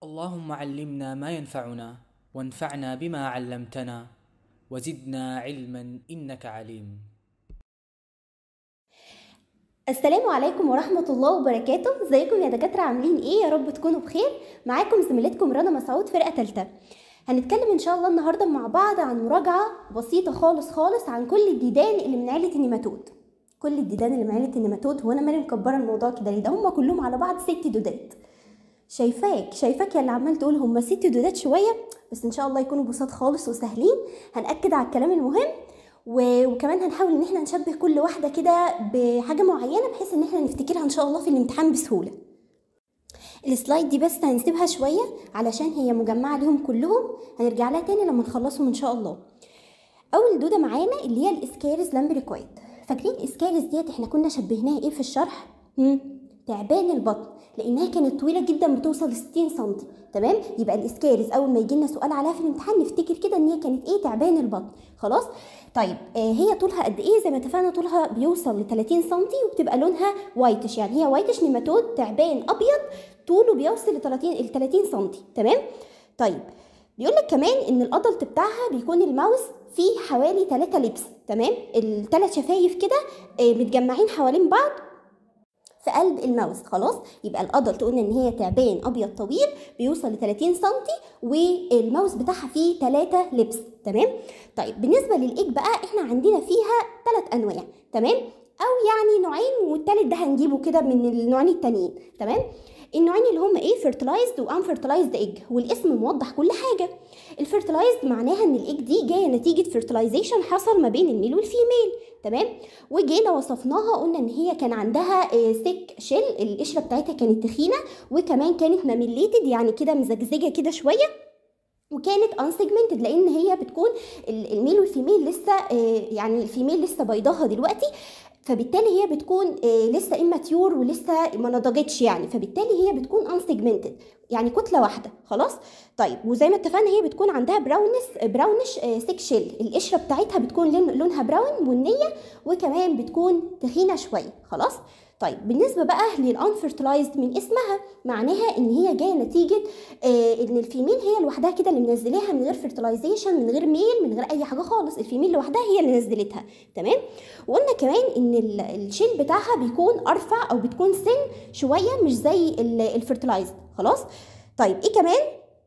اللهم علمنا ما ينفعنا وانفعنا بما علمتنا وزدنا علما انك عليم السلام عليكم ورحمة الله وبركاته ازيكم يا دكاترة عاملين ايه يا رب تكونوا بخير معاكم زميلتكم رنا مسعود فرقة تالتة هنتكلم ان شاء الله النهاردة مع بعض عن مراجعة بسيطة خالص خالص عن كل الديدان اللي من عيلة النيماتود كل الديدان اللي من عيلة النيماتود هو انا مالي مكبرة الموضوع كده ليه ده هم كلهم على بعض ست دودات شايفاك شايفاك يا اللي عمال تقول هم ست دودات شوية بس ان شاء الله يكونوا بساط خالص وسهلين هنأكد على الكلام المهم و- وكمان هنحاول ان احنا نشبه كل واحده كده بحاجه معينه بحيث ان احنا نفتكرها ان شاء الله في الامتحان بسهوله السلايد دي بس هنسيبها شويه علشان هي مجمعه ليهم كلهم هنرجع لها تاني لما نخلصهم ان شاء الله اول دوده معانا اللي هي الاسكاريس لامبريكويد فاكرين الاسكاريس ديت احنا كنا شبهناها ايه في الشرح مم. تعبان البطن لانها كانت طويله جدا بتوصل ل 60 سم تمام يبقى الاسكاريس اول ما يجي لنا سؤال عليها في الامتحان نفتكر كده ان هي كانت ايه تعبان البطن خلاص طيب آه هي طولها قد ايه زي ما اتفقنا طولها بيوصل ل 30 سم وبتبقى لونها وايتش يعني هي وايتش نيماتود تعبان ابيض طوله بيوصل ل 30 ل 30 سم تمام طيب بيقول لك كمان ان الادلت بتاعها بيكون الماوس فيه حوالي 3 لبس تمام الثلاث شفايف كده آه، متجمعين حوالين بعض في قلب الماوس خلاص يبقى الادلت قلنا ان هي تعبان ابيض طويل بيوصل ل 30 سم والماوس بتاعها فيه 3 لبس تمام طيب بالنسبه للايج بقى احنا عندنا فيها ثلاث انواع تمام او يعني نوعين والتالت ده هنجيبه كده من النوعين التانيين تمام النوعين اللي هم ايه فيرتلايزد وان فيرتلايزد ايج والاسم موضح كل حاجه الفيرتلايزد معناها ان الايج دي جايه نتيجه فيرتلايزيشن حصل ما بين الميل والفيميل تمام وجينا وصفناها قلنا ان هي كان عندها سيك شيل القشره بتاعتها كانت تخينه وكمان كانت ماميليتد يعني كده مزجزجه كده شويه وكانت انسيجمنتد لان هي بتكون ال- الميل والفيميل لسه آه، يعني الفيميل لسه بيضاها دلوقتي فبالتالي هي بتكون آه، لسه اماتيور ولسه ما نضجتش يعني فبالتالي هي بتكون انسيجمنتد يعني كتله واحده خلاص طيب وزي ما اتفقنا هي بتكون عندها براونس براونش سيك شيل القشره بتاعتها بتكون لون- لونها براون بنيه وكمان بتكون تخينه شويه خلاص طيب بالنسبه بقى للانفيرتلايزد من اسمها معناها ان هي جايه نتيجه آه ان الفيميل هي لوحدها كده اللي منزلاها من غير فيرتلايزيشن من غير ميل من غير اي حاجه خالص الفيميل لوحدها هي اللي نزلتها تمام وقلنا كمان ان ال- الشيل بتاعها بيكون ارفع او بتكون سن شويه مش زي الفيرتلايزد خلاص طيب ايه كمان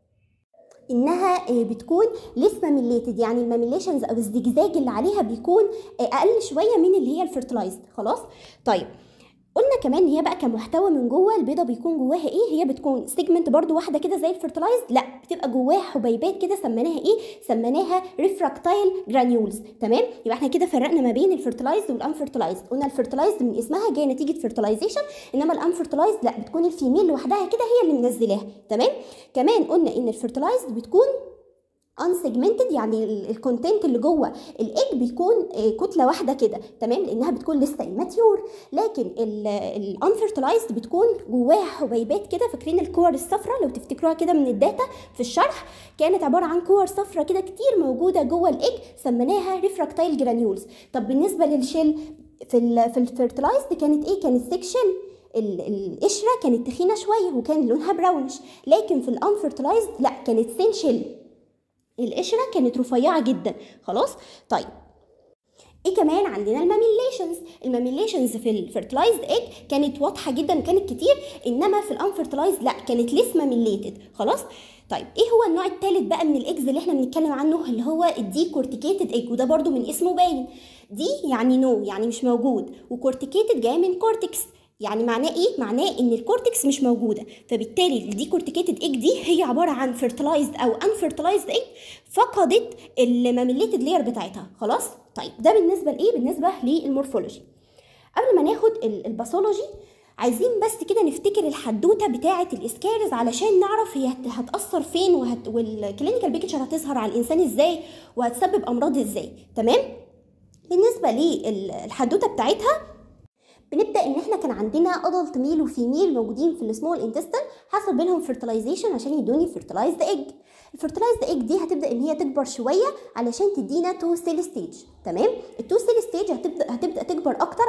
انها آه، بتكون لسه ماميليتد يعني الماميليشنز او الزجزاج اللي عليها بيكون آه، اقل شويه من اللي هي الفيرتلايزد خلاص طيب قلنا كمان ان هي بقى كمحتوى من جوه البيضه بيكون جواها ايه هي بتكون سيجمنت برضو واحده كده زي الفيرتلايزد لا بتبقى جواها حبيبات كده سميناها ايه سميناها ريفراكتايل جرانيولز تمام يبقى احنا كده فرقنا ما بين الفيرتلايزد والانفيرتلايزد قلنا الفيرتلايزد من اسمها جايه نتيجه فيرتلايزيشن انما الانفيرتلايزد لا بتكون الفيميل لوحدها كده هي اللي منزلاها تمام كمان قلنا ان الفيرتلايزد بتكون unsegmented يعني الكونتنت اللي جوه الايج بيكون آه، كتله واحده كده تمام لانها بتكون لسه immature لكن الانفيرتلايزد بتكون جواها حبيبات كده فاكرين الكور الصفراء لو تفتكروها كده من الداتا في الشرح كانت عباره عن كور صفراء كده كتير موجوده جوه الايج سميناها ريفراكتايل جرانيولز طب بالنسبه للشيل في ال في الفيرتلايزد كانت ايه كانت سيك شيل ال- القشره كانت تخينه شويه وكان لونها براونش لكن في الانفيرتلايزد لا كانت سين شيل القشره كانت رفيعه جدا خلاص طيب ايه كمان عندنا الماميليشنز الماميليشنز في الفيرتلايزد ايج كانت واضحه جدا وكانت كتير انما في الانفيرتلايزد لا كانت لسه ماميليتد خلاص طيب ايه هو النوع الثالث بقى من الايجز اللي احنا بنتكلم عنه اللي هو الدي كورتيكيتد ايج وده برضو من اسمه باين دي يعني نو يعني مش موجود وكورتيكيتد جاي من كورتكس يعني معناه ايه معناه ان الكورتكس مش موجوده فبالتالي الدي كورتيكيتد ايج دي هي عباره عن فيرتلايزد او انفيرتلايزد ايج فقدت الماميليتد لير بتاعتها خلاص طيب ده بالنسبه لايه بالنسبه للمورفولوجي قبل ما ناخد ال- الباثولوجي عايزين بس كده نفتكر الحدوته بتاعه الاسكارز علشان نعرف هي هت- هتاثر فين وهت... والكلينيكال بيكتشر هتظهر على الانسان ازاي وهتسبب امراض ازاي تمام بالنسبه للحدوته بتاعتها بنبدا ان احنا كان عندنا ادلت ميل وفيميل موجودين في السمول انتستين حصل بينهم فيرتلايزيشن عشان يدوني فيرتلايزد ايج الفيرتلايزد ايج دي هتبدا ان هي تكبر شويه علشان تدينا تو سيل ستيج تمام التو سيل ستيج هتبدا هتبدا تكبر اكتر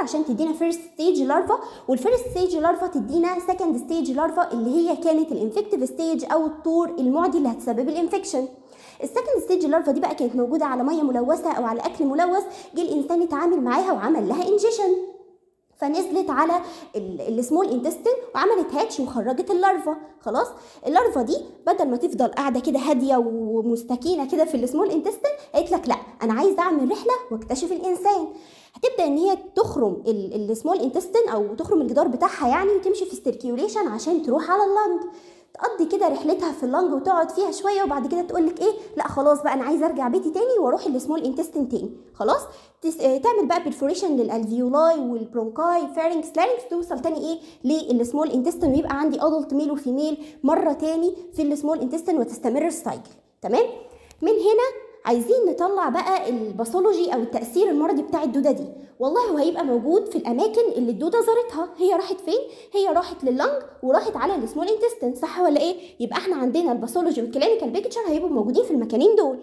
عشان تدينا فيرست ستيج لارفا والفيرست ستيج لارفا تدينا سكند ستيج لارفا اللي هي كانت الانفكتيف ستيج او الطور المعدي اللي هتسبب الانفكشن السكند ستيج لارفا دي بقى كانت موجوده على ميه ملوثه او على اكل ملوث جه الانسان اتعامل معاها وعمل لها انجيشن فنزلت على السمول انتستين وعملت هاتش وخرجت اللارفا خلاص اللارفا دي بدل ما تفضل قاعده كده هاديه ومستكينه كده في السمول انتستين قالت لك لا انا عايزه اعمل رحله واكتشف الانسان هتبدا ان هي تخرم السمول انتستين او تخرم الجدار بتاعها يعني وتمشي في السيركيوليشن عشان تروح على اللنج تقضي كده رحلتها في اللنج وتقعد فيها شويه وبعد كده تقول لك ايه لا خلاص بقى انا عايزه ارجع بيتي تاني واروح السمول انتستين تاني خلاص تس... آه تعمل بقى بيرفوريشن للالفيولاي والبرونكاي فارنكس لارنكس توصل تاني ايه للسمول انتستين ويبقى عندي ادلت ميل وفيميل مره تاني في السمول انتستين وتستمر السايكل تمام من هنا عايزين نطلع بقى الباثولوجي او التاثير المرضي بتاع الدوده دي والله هو هيبقى موجود في الاماكن اللي الدوده زارتها هي راحت فين هي راحت لللنج وراحت على السمول انتستين صح ولا ايه يبقى احنا عندنا الباثولوجي والكلينيكال بيكتشر هيبقوا موجودين في المكانين دول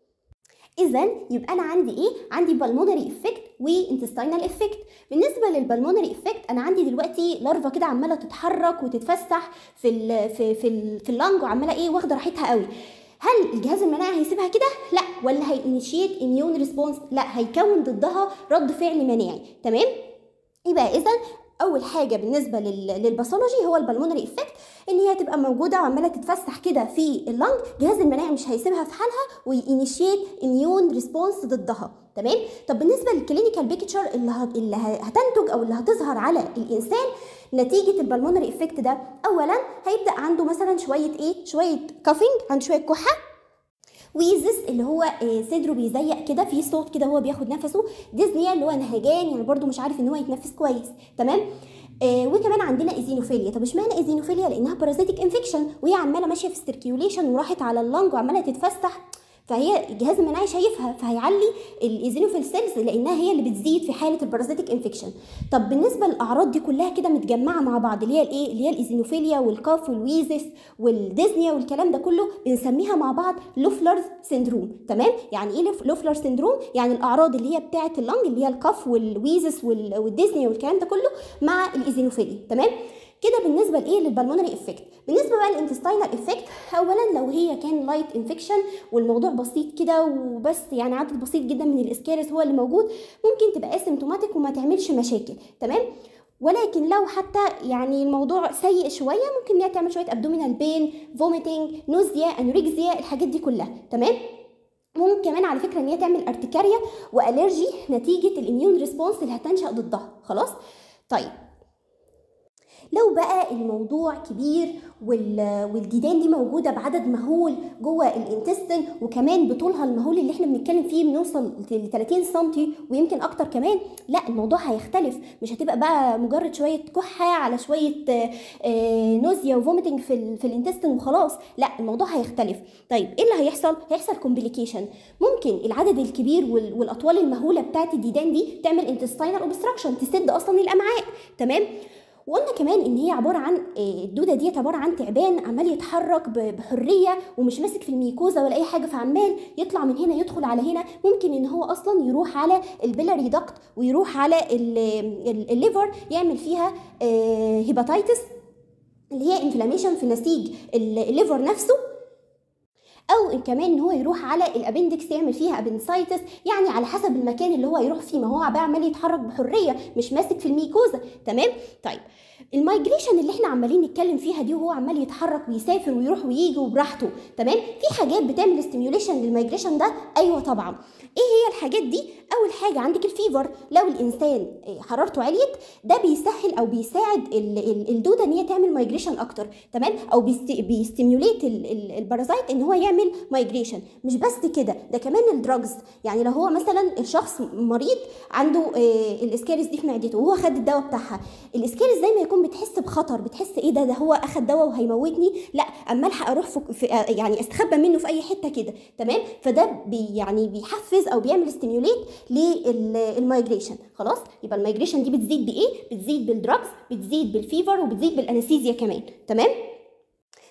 اذا يبقى انا عندي ايه عندي بالمونري افكت وانتستينال افكت بالنسبه للبالمونري افكت انا عندي دلوقتي لارفا كده عماله تتحرك وتتفسح في ال في في, ال في اللنج وعماله ايه واخده راحتها قوي هل الجهاز المناعي هيسيبها كده؟ لا ولا هينيشيت اميون ريسبونس؟ لا هيكون ضدها رد فعل مناعي تمام؟ يبقى اذا اول حاجه بالنسبه للباثولوجي هو البلمونري افكت ان هي تبقى موجوده وعماله تتفسح كده في اللنج جهاز المناعي مش هيسيبها في حالها وينيشيت اميون ريسبونس ضدها تمام طب بالنسبه للكلينيكال بيكتشر اللي اللي هتنتج او اللي هتظهر على الانسان نتيجه البلمونري افكت ده اولا هيبدا عنده مثلا شويه ايه شويه كافينج عنده شويه كحه ويزس اللي هو صدره بيزيق كده في صوت كده هو بياخد نفسه ديزنيا اللي هو نهجان يعني برده مش عارف ان هو يتنفس كويس تمام آه وكمان عندنا ايزينوفيليا طب اشمعنى ايزينوفيليا لانها بارازيتيك انفكشن وهي عماله ماشيه في السيركيوليشن وراحت على اللنج وعماله تتفسح فهي الجهاز المناعي شايفها فهيعلي الايزينوفيل سيلز لانها هي اللي بتزيد في حاله البارازيتيك انفكشن طب بالنسبه للاعراض دي كلها كده متجمعه مع بعض اللي هي الايه اللي هي الايزينوفيليا والكاف والويزس والديزنيا والكلام ده كله بنسميها مع بعض لوفلر سيندروم تمام يعني ايه لوفلر سيندروم يعني الاعراض اللي هي بتاعه اللنج اللي هي الكاف والويزس والديزنيا والكلام ده كله مع الايزينوفيليا تمام كده بالنسبه لايه للبلمونري افكت بالنسبه بقى للانتستينال افكت اولا لو هي كان لايت انفكشن والموضوع بسيط كده وبس يعني عدد بسيط جدا من الاسكارس هو اللي موجود ممكن تبقى اسيمتوماتيك وما تعملش مشاكل تمام ولكن لو حتى يعني الموضوع سيء شويه ممكن ان هي تعمل شويه ابدومينال بين فوميتنج نوزيا انوريكزيا الحاجات دي كلها تمام ممكن كمان على فكره ان هي تعمل ارتكاريا والرجي نتيجه الاميون ريسبونس اللي هتنشا ضدها خلاص طيب لو بقى الموضوع كبير والديدان دي موجوده بعدد مهول جوه الانتستين وكمان بطولها المهول اللي احنا بنتكلم فيه بنوصل ل 30 سم ويمكن اكتر كمان لا الموضوع هيختلف مش هتبقى بقى مجرد شويه كحه على شويه نوزيا وفوميتنج في في الانتستين وخلاص لا الموضوع هيختلف طيب ايه اللي هيحصل هيحصل كومبليكيشن ممكن العدد الكبير والاطوال المهوله بتاعت الديدان دي تعمل انتستينال اوبستراكشن تسد اصلا الامعاء تمام وقلنا كمان ان هي عباره عن الدوده ديت عباره عن تعبان عمال يتحرك بحريه ومش ماسك في الميكوزا ولا اي حاجه فعمال يطلع من هنا يدخل على هنا ممكن ان هو اصلا يروح على البيلاري داكت ويروح على الليفر يعمل فيها هيباتيتس اللي هي انفلاميشن في نسيج الليفر نفسه او كمان ان هو يروح على الابندكس يعمل فيها ابنسايتس يعني على حسب المكان اللي هو يروح فيه ما هو بقى عمال يتحرك بحريه مش ماسك في الميكوزا تمام طيب المايجريشن اللي احنا عمالين نتكلم فيها دي وهو عمال يتحرك ويسافر ويروح ويجي وبراحته تمام في حاجات بتعمل ستيميوليشن للمايجريشن ده ايوه طبعا ايه هي الحاجات دي اول حاجه عندك الفيفر لو الانسان حرارته عليت ده بيسهل او بيساعد الدوده ان هي تعمل مايجريشن اكتر تمام او بيستيميوليت البارازايت ان هو يعمل مايجريشن مش بس كده ده كمان الدراجز يعني لو هو مثلا الشخص مريض عنده الاسكاريس دي في معدته وهو خد الدواء بتاعها الاسكاريس زي ما يكون بتحس بخطر بتحس ايه ده ده هو اخد دواء وهيموتني لا اما الحق اروح في, في يعني استخبى منه في اي حته كده تمام فده بي يعني بيحفز او بيعمل ستيميوليت للمايجريشن خلاص يبقى المايجريشن دي بتزيد بايه بتزيد بالدراجز بتزيد بالفيفر وبتزيد بالانستيزيا كمان تمام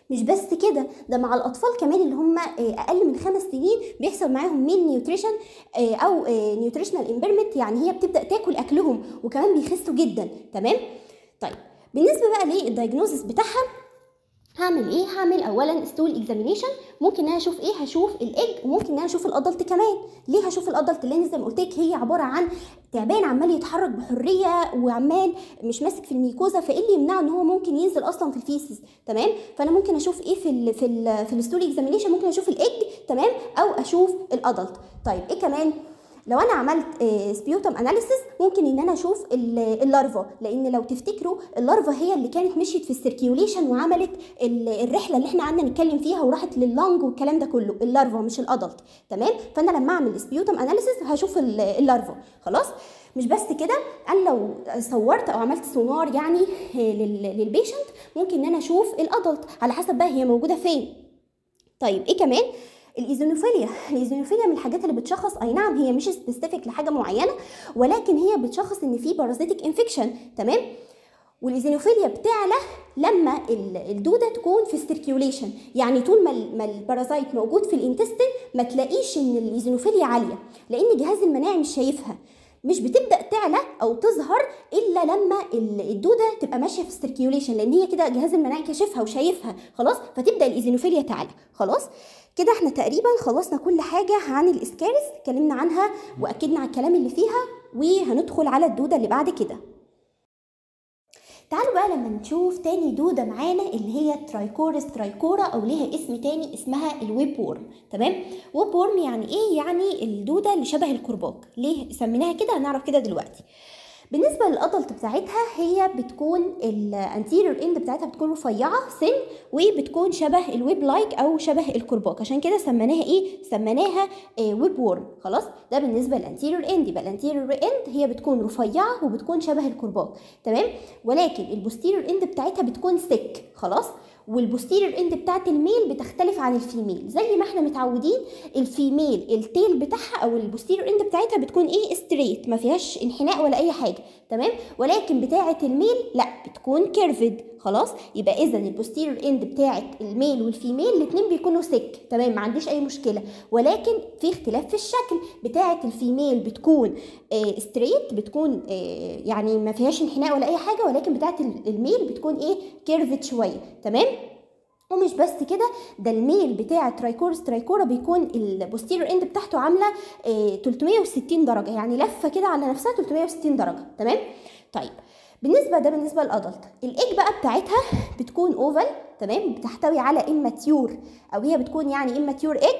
مش بس كده ده مع الاطفال كمان اللي هم آه، اقل من خمس سنين بيحصل معاهم مين نيوتريشن او نيوتريشنال امبيرمنت يعني هي بتبدا تاكل اكلهم وكمان بيخسوا جدا تمام طيب بالنسبه بقى للدايجنوزس بتاعها هعمل ايه هعمل اولا ستول اكزامينيشن ممكن ان انا اشوف ايه هشوف الايج وممكن ان انا اشوف الادلت كمان ليه هشوف الادلت لان زي ما قلت لك هي عباره عن تعبان عمال يتحرك بحريه وعمال مش ماسك في الميكوزا فايه اللي يمنعه ان هو ممكن ينزل اصلا في الفيسز تمام فانا ممكن اشوف ايه في ال في ال في الستول اكزامينيشن ممكن اشوف الايج تمام او اشوف الادلت طيب ايه كمان لو انا عملت سبيوتم اناليسيس ممكن ان انا اشوف ال- اللارفا لان لو تفتكروا اللارفا هي اللي كانت مشيت في السيركيوليشن وعملت ال- الرحله اللي احنا قعدنا نتكلم فيها وراحت لللنج والكلام ده كله اللارفا مش الادلت تمام فانا لما اعمل سبيوتم اناليسيس هشوف ال- اللارفا خلاص مش بس كده انا لو صورت او عملت سونار يعني لل- للبيشنت ممكن ان انا اشوف الادلت على حسب بقى هي موجوده فين طيب ايه كمان الايزونوفيليا الايزونوفيليا من الحاجات اللي بتشخص اي نعم هي مش سبيسيفيك لحاجه معينه ولكن هي بتشخص ان في بارازيتيك انفكشن تمام والايزينوفيليا بتعلى لما ال- الدوده تكون في السيركيوليشن يعني طول ما ال- ما البارازايت موجود في الانتستين ما تلاقيش ان الايزينوفيليا عاليه لان الجهاز المناعي مش شايفها مش بتبدا تعلى او تظهر الا لما ال- الدوده تبقى ماشيه في السيركيوليشن لان هي كده الجهاز المناعي كاشفها وشايفها خلاص فتبدا الايزينوفيليا تعلى خلاص كده احنا تقريبا خلصنا كل حاجه عن الاسكارس اتكلمنا عنها واكدنا على الكلام اللي فيها وهندخل على الدوده اللي بعد كده تعالوا بقى لما نشوف تاني دودة معانا اللي هي ترايكورس ترايكورا أو ليها اسم تاني اسمها الويب وورم تمام ويب وورم يعني إيه يعني الدودة اللي شبه الكرباج ليه سميناها كده هنعرف كده دلوقتي بالنسبة للأدلت بتاعتها هي بتكون الانتيريور اند بتاعتها بتكون رفيعة سن وبتكون شبه الويب لايك أو شبه الكرباج عشان كده سميناها ايه؟ سميناها آه ويب وورم خلاص ده بالنسبة للانتيريور اند يبقى الانتيريور اند هي بتكون رفيعة وبتكون شبه الكرباج تمام ولكن البوستيريور اند بتاعتها بتكون سك خلاص والبوستيريور اند بتاعت الميل بتختلف عن الفيميل زي ما احنا متعودين الفيميل التيل بتاعها او البوستيريور اند بتاعتها بتكون ايه ستريت ما فيهاش انحناء ولا اي حاجه تمام ولكن بتاعه الميل لا بتكون كيرفد خلاص يبقى اذا البوستيريور اند بتاعه الميل والفيميل الاثنين بيكونوا سك تمام ما عنديش اي مشكله ولكن في اختلاف في الشكل بتاعه الفيميل بتكون آه ستريت بتكون آه يعني ما فيهاش انحناء ولا اي حاجه ولكن بتاعه الميل بتكون ايه كيرفد شويه تمام ومش بس كده ده الميل بتاع ترايكورس ترايكورا بيكون البوستيريور اند بتاعته عامله آه 360 درجه يعني لفه كده على نفسها 360 درجه تمام طيب بالنسبه ده بالنسبه للادلت الايج بقى بتاعتها بتكون اوفال تمام بتحتوي على اماتيور او هي بتكون يعني اماتيور ايج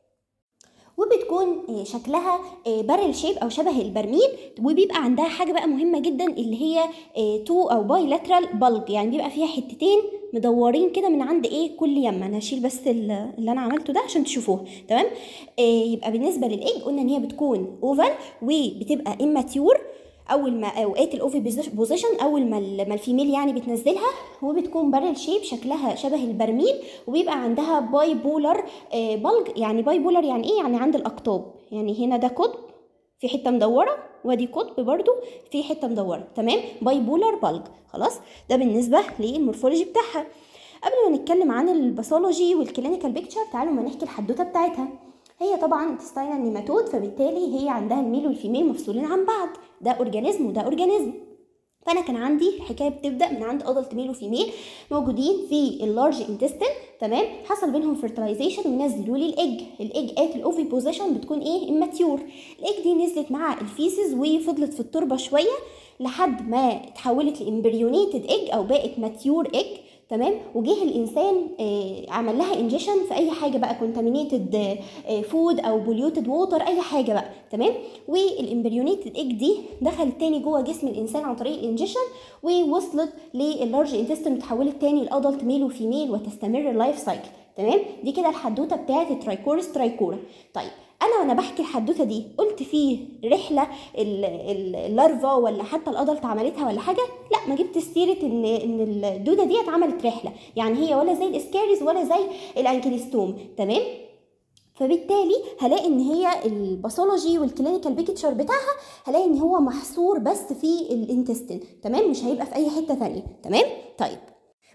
وبتكون شكلها بارل شيب او شبه البرميل وبيبقى عندها حاجه بقى مهمه جدا اللي هي تو او باي لاترال بلج يعني بيبقى فيها حتتين مدورين كده من عند ايه كل يمه انا هشيل بس اللي انا عملته ده عشان تشوفوه تمام يبقى بالنسبه للايج قلنا ان هي بتكون اوفال وبتبقى اماتيور اول ما اوقات الاوفي بوزيشن اول ما ما الفيميل يعني بتنزلها وبتكون بارل شيب شكلها شبه البرميل وبيبقى عندها باي بولر بلج يعني باي بولر يعني ايه يعني عند الاقطاب يعني هنا ده قطب في حته مدوره وادي قطب برضو في حته مدوره تمام باي بولر بلج خلاص ده بالنسبه للمورفولوجي بتاعها قبل ما نتكلم عن الباثولوجي والكلينيكال بيكتشر تعالوا ما نحكي الحدوته بتاعتها هي طبعا تستاينا نيماتود فبالتالي هي عندها الميل والفيميل مفصولين عن بعض ده اورجانيزم وده اورجانيزم فانا كان عندي الحكايه بتبدا من عند ادلت ميل وفيميل موجودين في اللارج انتستين تمام حصل بينهم فيرتلايزيشن ونزلوا لي الايج الايج ات الاوفي بوزيشن بتكون ايه اماتيور الايج دي نزلت مع الفيسز وفضلت في التربه شويه لحد ما اتحولت لامبريونيتد ايج او بقت ماتيور ايج تمام وجه الانسان آه عمل لها انجيشن في اي حاجه بقى كونتامينيتد آه فود او بوليوتد ووتر اي حاجه بقى تمام والامبريونيتد ايج دي دخلت تاني جوه جسم الانسان عن طريق الانجيشن ووصلت لللارج انتستين وتحولت تاني لادلت ميل وفيميل وتستمر اللايف سايكل تمام دي كده الحدوته بتاعه الترايكورس ترايكورا طيب انا وانا بحكي الحدوته دي قلت فيه رحله اللارفا ولا حتى الادلت عملتها ولا حاجه لا ما جبت سيره ان ان الدوده دي اتعملت رحله يعني هي ولا زي الاسكاريز ولا زي الانكليستوم تمام فبالتالي هلاقي ان هي الباثولوجي والكلينيكال بيكتشر بتاعها هلاقي ان هو محصور بس في الانتستين تمام مش هيبقى في اي حته ثانيه تمام طيب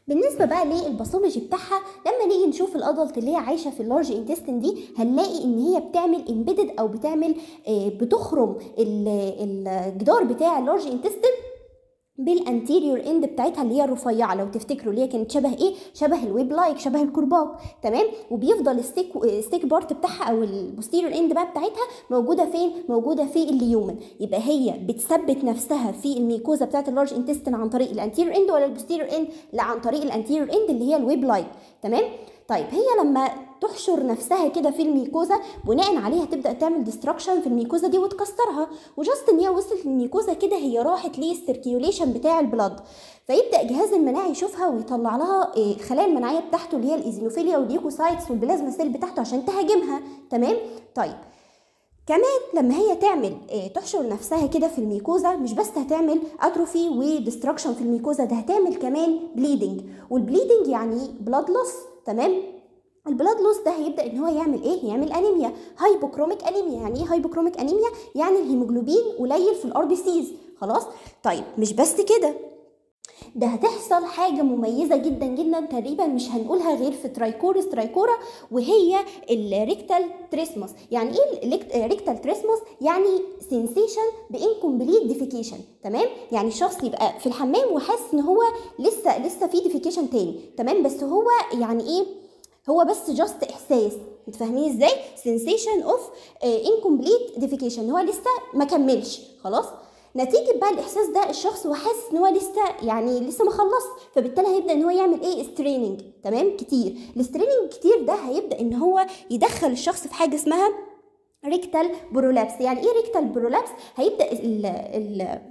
بالنسبه بقى للباثولوجي بتاعها لما نيجي نشوف الادلت اللي هي عايشه في اللارج انتستين دي هنلاقي ان هي بتعمل امبيدد او بتعمل آه، بتخرم ال- الجدار بتاع اللارج انتستين بالانتيريور اند بتاعتها اللي هي الرفيعه لو تفتكروا اللي هي كانت شبه ايه شبه الويب لايك شبه الكرباج تمام وبيفضل الستيك الستيك بارت بتاعها او البوستيريور اند بقى بتاعتها موجوده فين موجوده في اليومن يبقى هي بتثبت نفسها في الميكوزا بتاعت اللارج انتستين عن طريق الانتيريور اند ولا البوستيريور اند لا عن طريق الانتيريور اند اللي هي الويب لايك تمام طيب هي لما تحشر نفسها كده في الميكوزا بناء عليها تبدا تعمل ديستراكشن في الميكوزا دي وتكسرها وجاست ان هي وصلت للميكوزا كده هي راحت للسيركيوليشن بتاع البلاد فيبدا الجهاز المناعي يشوفها ويطلع لها إيه، خلايا المناعيه بتاعته اللي هي الايزينوفيليا والليوكوسايتس والبلازما سيل بتاعته عشان تهاجمها تمام طيب كمان لما هي تعمل آه، تحشر نفسها كده في الميكوزا مش بس هتعمل اتروفي وديستراكشن في الميكوزا ده هتعمل كمان بليدنج والبليدنج يعني بلاد لوس تمام البلاد لوس ده هيبدا ان هو يعمل ايه يعمل انيميا هايبوكروميك انيميا يعني ايه هايبوكروميك انيميا يعني الهيموجلوبين قليل في الار بي سيز خلاص طيب مش بس كده ده هتحصل حاجة مميزة جدا جدا تقريبا مش هنقولها غير في ترايكورس ترايكورا وهي الريكتال تريسموس يعني ايه الريكتال تريسموس يعني سensation بانكمبليت ديفيكيشن تمام يعني الشخص يبقى في الحمام وحاسس ان هو لسه لسه في ديفيكيشن تاني تمام بس هو يعني ايه هو بس جاست احساس انت فاهمين ازاي sensation of uh, incomplete defecation هو لسه ما كملش خلاص نتيجة بقى الإحساس ده الشخص هو حاسس إن هو لسه يعني لسه ما خلص فبالتالي هيبدأ إن هو يعمل إيه ستريننج تمام كتير الستريننج كتير ده هيبدأ إن هو يدخل الشخص في حاجة اسمها ريكتال برولابس يعني إيه ريكتال برولابس هيبدأ ال ال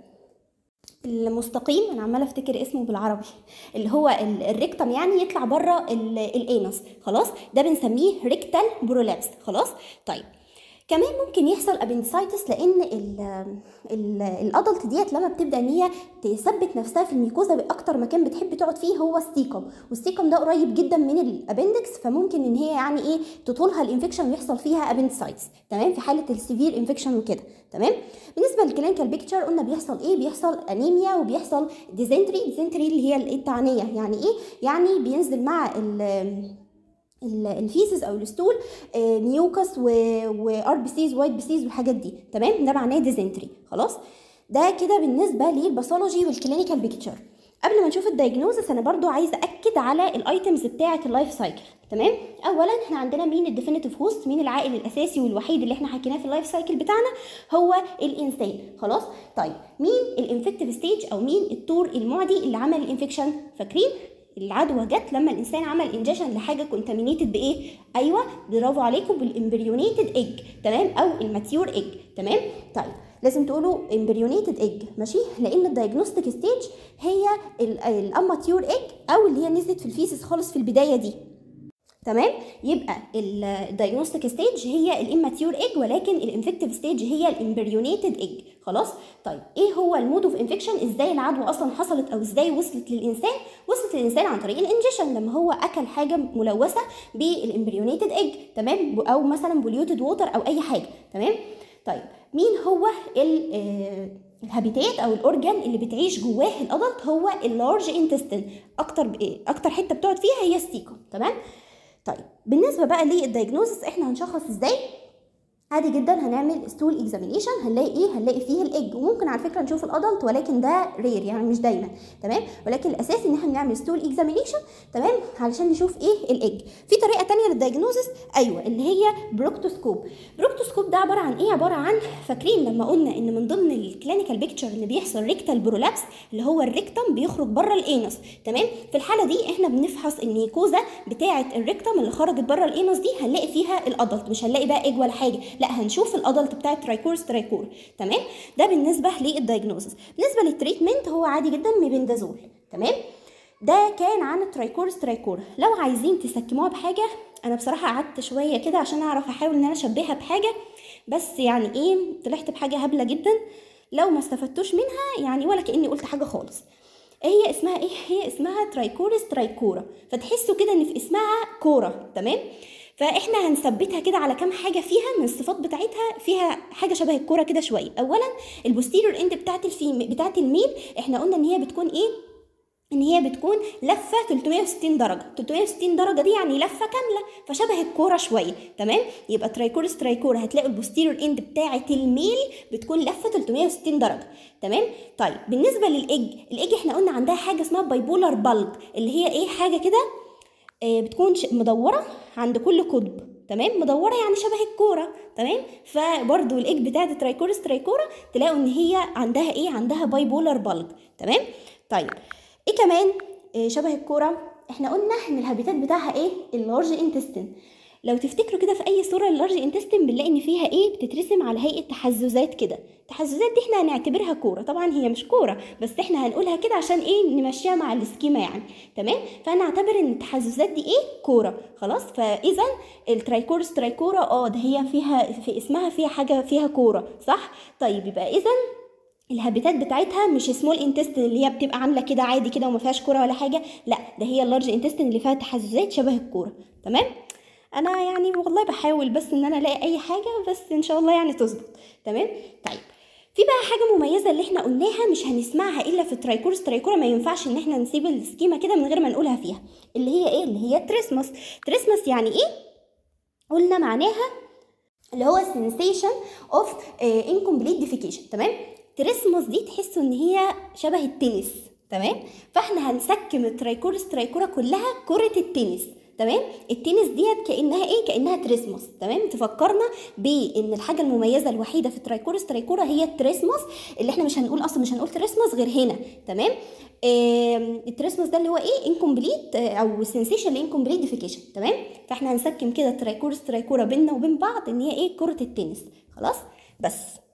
المستقيم انا عماله افتكر اسمه بالعربي اللي هو ال- الريكتم يعني يطلع بره ال- الانس خلاص ده بنسميه ريكتال برولابس خلاص طيب كمان ممكن يحصل ابنسايتس لان ال ال الادلت ديت لما بتبدا ان هي تثبت نفسها في الميكوزا باكتر مكان بتحب تقعد فيه هو السيكم والسيكم ده قريب جدا من الابندكس فممكن ان هي يعني ايه تطولها الانفكشن ويحصل فيها ابنسايتس تمام في حاله السيفير انفكشن وكده تمام بالنسبه للكلينيكال بيكتشر قلنا بيحصل ايه بيحصل انيميا وبيحصل ديزنتري ديزنتري اللي هي التعنيه يعني ايه يعني بينزل مع ال ال- الفيسز او الستول آه، ميوكس وار بي سيز وايت بي سيز والحاجات دي تمام ده معناه ديزنتري خلاص ده كده بالنسبه للباثولوجي والكلينيكال بيكتشر قبل ما نشوف الدايجنوزس انا برضو عايزه اكد على الايتمز بتاعه اللايف سايكل تمام اولا احنا عندنا مين الديفينيتيف هوست مين العائل الاساسي والوحيد اللي احنا حكيناه في اللايف سايكل بتاعنا هو الانسان خلاص طيب مين الانفكتيف ستيج او مين الطور المعدي اللي عمل الانفكشن فاكرين العدوى جت لما الانسان عمل انجكشن لحاجه كونتامينيتد بايه ايوه برافو عليكم بالامبريونيتد ايج تمام او الماتيور ايج تمام طيب لازم تقولوا امبريونيتد ايج ماشي لان الدايجنوستيك ستيج هي الاماتيور ايج او اللي هي نزلت في الفيسس خالص في البدايه دي تمام يبقى الدايجنوستيك ستيج هي الاماتيور ايج ولكن الانفكتيف ستيج هي الامبريونيتد ايج خلاص طيب ايه هو المود اوف انفكشن ازاي العدوى اصلا حصلت او ازاي وصلت للانسان وصلت للانسان عن طريق الانجكشن لما هو اكل حاجه ملوثه بالامبريونيتد ايج تمام او مثلا بوليوتد ووتر او اي حاجه تمام طيب مين هو ال آه، الهابيتات او الاورجان اللي بتعيش جواه الادلت هو اللارج انتستين اكتر ب- اكتر حته بتقعد فيها هي السيكم تمام طيب بالنسبه بقى للدايجنوزس احنا هنشخص ازاي عادي جدا هنعمل ستول اكزامينيشن هنلاقي ايه هنلاقي فيه الايج وممكن على فكره نشوف الادلت ولكن ده رير يعني مش دايما تمام ولكن الاساس ان احنا بنعمل ستول اكزامينيشن تمام علشان نشوف ايه الايج في طريقه تانية للدايجنوزس ايوه اللي هي بروكتوسكوب بروكتوسكوب ده عباره عن ايه عباره عن فاكرين لما قلنا ان من ضمن الكلينيكال بيكتشر ان بيحصل ريكتال برولابس اللي هو الريكتم بيخرج بره الانس تمام في الحاله دي احنا بنفحص الميكوزا بتاعه الريكتم اللي خرجت بره الانس دي هنلاقي فيها الادلت مش هنلاقي بقى ايج ولا حاجه لا هنشوف الادلت بتاع ترايكورس ترايكور تمام ده بالنسبه للدايجنوزس بالنسبه للتريتمنت هو عادي جدا ميبندازول تمام ده كان عن الترايكورس ترايكور لو عايزين تسكموها بحاجه انا بصراحه قعدت شويه كده عشان اعرف احاول ان انا اشبهها بحاجه بس يعني ايه طلعت بحاجه هبله جدا لو ما استفدتوش منها يعني ولا كاني قلت حاجه خالص هي اسمها ايه هي اسمها ترايكورس ترايكورا فتحسوا كده ان في اسمها كوره تمام فاحنا هنثبتها كده على كام حاجه فيها من الصفات بتاعتها فيها حاجه شبه الكوره كده شويه اولا البوستيريور اند بتاعت الفيم بتاعت الميل احنا قلنا ان هي بتكون ايه ان هي بتكون لفه 360 درجه 360 درجه دي يعني لفه كامله فشبه الكوره شويه تمام يبقى ترايكورس ترايكورا هتلاقوا البوستيريور اند بتاعه الميل بتكون لفه 360 درجه تمام طيب بالنسبه للايج الايج احنا قلنا عندها حاجه اسمها بايبولار بالج اللي هي ايه حاجه كده آه بتكون مدوره عند كل قطب تمام مدوره يعني شبه الكوره تمام فبرضو الايج بتاعه ترايكورس ترايكورا تلاقوا ان هي عندها ايه عندها بايبولار بالج تمام طيب ايه كمان إيه شبه الكوره احنا قلنا ان الهابيتات بتاعها ايه اللارج انتستين لو تفتكروا كده في اي صوره اللارج انتستين بنلاقي ان فيها ايه بتترسم على هيئه تحززات كده التحززات دي احنا هنعتبرها كوره طبعا هي مش كوره بس احنا هنقولها كده عشان ايه نمشيها مع السكيما يعني تمام فانا اعتبر ان التحززات دي ايه كوره خلاص فاذا الترايكورس ترايكورا اه ده هي فيها في اسمها فيها حاجه فيها كوره صح طيب يبقى اذا الهابيتات بتاعتها مش سمول انتستين اللي هي بتبقى عامله كده عادي كده وما فيهاش كوره ولا حاجه لا ده هي اللارج انتستين اللي فيها تحززات شبه الكوره تمام انا يعني والله بحاول بس ان انا الاقي اي حاجه بس ان شاء الله يعني تظبط تمام طيب في بقى حاجه مميزه اللي احنا قلناها مش هنسمعها الا في الترايكورس ترايكورا ما ينفعش ان احنا نسيب السكيما كده من غير ما نقولها فيها اللي هي ايه اللي هي تريسماس تريسماس يعني ايه قلنا معناها اللي هو sensation of uh, incomplete defecation تمام تريسموس دي تحسوا ان هي شبه التنس تمام فاحنا هنسكم الترايكورس ترايكورا كلها كرة التنس تمام التنس ديت كانها ايه كانها تريسموس تمام تفكرنا بان الحاجه المميزه الوحيده في الترايكورس ترايكورا هي التريسموس اللي احنا مش هنقول اصلا مش هنقول تريسموس غير هنا تمام آه التريسموس ده اللي هو ايه انكمبليت او سنسيشن انكمبليت ديفيكيشن تمام فاحنا هنسكم كده الترايكورس ترايكورا بيننا وبين بعض ان هي ايه كره التنس خلاص بس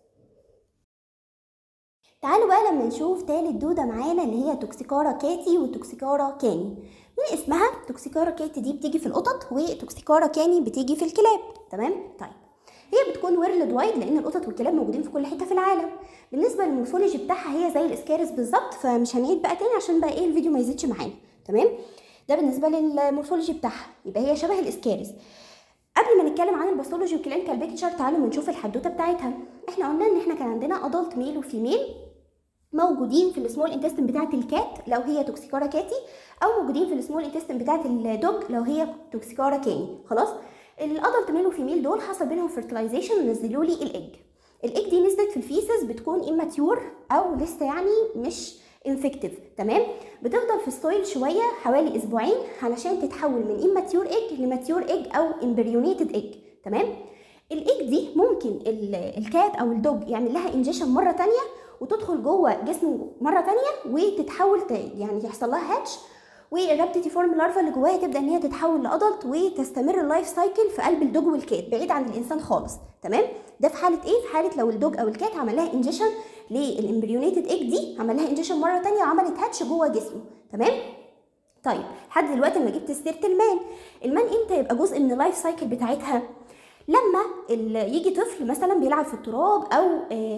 تعالوا بقى لما نشوف تالت دودة معانا اللي هي توكسيكارا كاتي وتوكسيكارا كاني من اسمها توكسيكارا كاتي دي بتيجي في القطط وتوكسيكارا كاني بتيجي في الكلاب تمام طيب هي بتكون ويرلد وايد لان القطط والكلاب موجودين في كل حته في العالم بالنسبه للمورفولوجي بتاعها هي زي الاسكارس بالظبط فمش هنعيد بقى تاني عشان بقى ايه الفيديو ما يزيدش معانا تمام ده بالنسبه للمورفولوجي بتاعها يبقى هي شبه الاسكارس قبل ما نتكلم عن الباثولوجي والكلينيكال بيكتشر تعالوا نشوف الحدوته بتاعتها احنا قلنا ان احنا كان عندنا ادلت ميل وفيميل موجودين في السمول انتستين بتاعه الكات لو هي توكسيكارا كاتي او موجودين في السمول انتستين بتاعه الدوج لو هي توكسيكارا كاني خلاص الادلت ميل وفيميل دول حصل بينهم فيرتلايزيشن ونزلوا لي الايج الايج دي نزلت في الفيسز بتكون اماتيور او لسه يعني مش انفكتيف تمام بتفضل في السويل شويه حوالي اسبوعين علشان تتحول من اماتيور ايج لماتيور ايج او امبريونيتد ايج تمام الايج دي ممكن الكات او الدوج يعمل لها انجيشن مره تانية وتدخل جوه جسمه مره تانية وتتحول يعني يحصل لها هاتش والرابتيتي فورم لارفا اللي جواها تبدا ان هي تتحول لادلت وتستمر اللايف سايكل في قلب الدوج والكات بعيد عن الانسان خالص تمام ده في حاله ايه في حاله لو الدوج او الكات عمل لها انجيشن للامبريونيتد ايج دي عمل لها انجيشن مره تانية وعملت هاتش جوه جسمه تمام طيب لحد دلوقتي ما جبت سيره المان المان امتى يبقى جزء من اللايف سايكل بتاعتها لما يجي طفل مثلا بيلعب في التراب او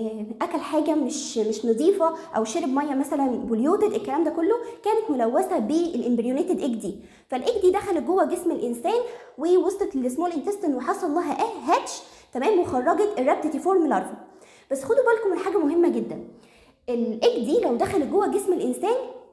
اكل حاجه مش مش نظيفه او شرب ميه مثلا بوليوتد الكلام ده كله كانت ملوثه بالامبريونيتد ايج دي فالايج دي دخلت جوه جسم الانسان ووصلت للسمول انتستين وحصل لها اه هاتش تمام وخرجت الرابتيتي فورم لارفا بس خدوا بالكم من حاجه مهمه جدا الايج دي لو دخلت جوه جسم الانسان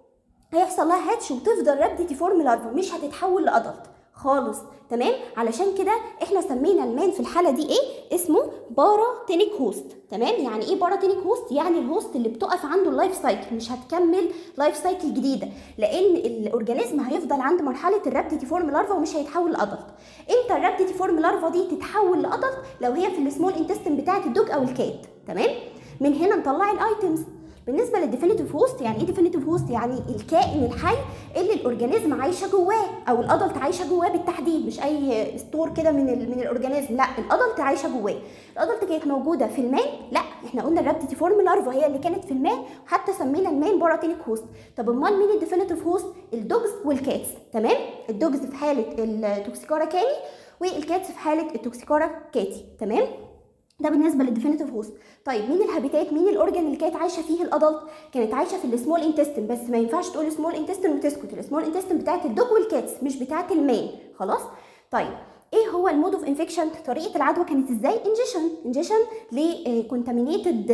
هيحصل لها هاتش وتفضل رابتيتي فورم لارفا مش هتتحول لادلت خالص تمام علشان كده احنا سمينا المان في الحاله دي ايه اسمه باراتينيك هوست تمام يعني ايه باراتينيك هوست يعني الهوست اللي بتقف عنده اللايف سايكل مش هتكمل لايف سايكل جديده لان الاورجانيزم هيفضل عند مرحله الرابتيتي فورم لارفا ومش هيتحول لادلت امتى الرابتيتي فورم لارفا دي تتحول لادلت لو هي في السمول انتستين بتاعه الدوج او الكات تمام من هنا نطلع الايتمز بالنسبه للديفينيتيف هوست يعني ايه ديفينيتيف هوست يعني الكائن الحي اللي الاورجانيزم عايشه جواه او الادلت عايشه جواه بالتحديد مش اي ستور كده من ال من الاورجانيزم لا الادلت عايشه جواه الادلت كانت موجوده في المان لا احنا قلنا الرابتيتي فورم لارفا هي اللي كانت في المان وحتى سمينا المان باراتينيك هوست طب امال مين الديفينيتيف هوست الدوجز والكاتس تمام الدوجز في حاله التوكسيكارا كاني والكاتس في حاله التوكسيكارا كاتي تمام ده بالنسبه للديفينيتيف هوست طيب مين الهابيتات مين الاورجان اللي كانت عايشه فيه الادلت كانت عايشه في السمول انتستين بس ما ينفعش تقول سمول انتستين وتسكت السمول انتستين بتاعت الدوج والكاتس مش بتاعت المان خلاص طيب ايه هو هو المود اوف انفكشن طريقه العدوى كانت ازاي انجيشن انجيشن لكونتامينيتد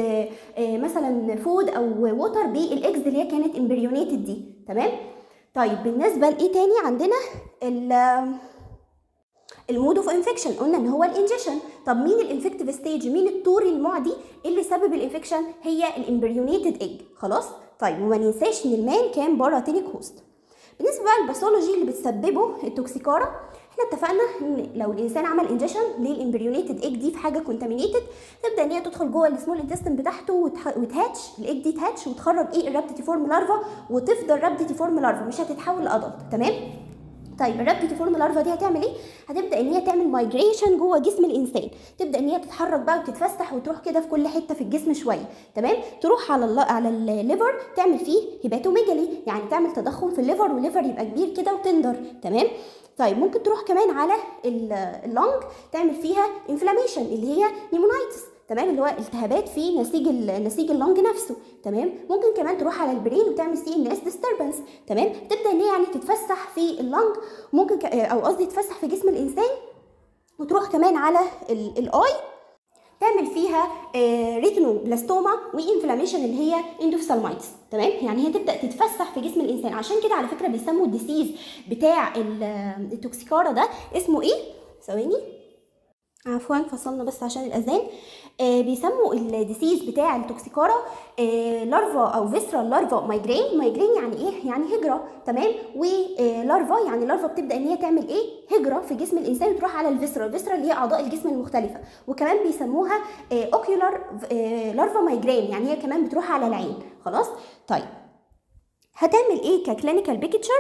مثلا فود او ووتر بالاكس اللي هي كانت امبريونيتد دي تمام طيب بالنسبه لايه تاني عندنا ال المود اوف انفكشن قلنا ان هو الانجيشن طب مين الانفكتيف ستيج مين الطور المعدي اللي سبب الانفكشن هي الامبريونيتد ايج خلاص طيب وما ننساش ان المان كان باراتينيك هوست بالنسبه بقى للباثولوجي اللي بتسببه التوكسيكارا احنا اتفقنا ان لو الانسان عمل انجيشن للامبريونيتد ايج دي في حاجه كونتامينيتد تبدا ان هي تدخل جوه السمول انتستين بتاعته وتهاتش الايج دي تهاتش وتخرج ايه الرابتيتي فورم لارفا وتفضل رابتيتي فورم لارفا مش هتتحول لادلت تمام طيب الرابتيتي فورم لارفا دي هتعمل ايه هتبدا ان هي تعمل مايجريشن جوه جسم الانسان تبدا ان هي تتحرك بقى وتتفسح وتروح كده في كل حته في الجسم شويه تمام تروح على ال على الليفر تعمل فيه هيباتوميجالي يعني تعمل تضخم في الليفر والليفر يبقى كبير كده وتندر تمام طيب ممكن تروح كمان على اللنج تعمل فيها انفلاميشن اللي هي نيمونايتس تمام اللي هو التهابات في نسيج نسيج اللنج نفسه تمام ممكن كمان تروح على البرين وتعمل سي ان اس ديستربنس تمام تبدا ان هي يعني تتفسح في اللنج ممكن ك... او قصدي تتفسح في جسم الانسان وتروح كمان على الاي تعمل فيها ريتينو بلاستوما وانفلاميشن اللي هي اندوفسالمايتس تمام يعني هي تبدا تتفسح في جسم الانسان عشان كده على فكره بيسموا الديسيز بتاع التوكسيكارا ده اسمه ايه ثواني عفوا فصلنا بس عشان الاذان آه بيسموا الديسيز بتاع التوكسيكارا آه لارفا او فيسرال لارفا مايجرين مايجرين يعني ايه يعني هجره تمام ولارفا يعني لارفا بتبدا ان هي تعمل ايه هجره في جسم الانسان وتروح على الفيسرال الفيسرال اللي هي اعضاء الجسم المختلفه وكمان بيسموها آه اوكيولار لارفا مايجرين يعني هي كمان بتروح على العين خلاص طيب هتعمل ايه ككلينيكال بيكتشر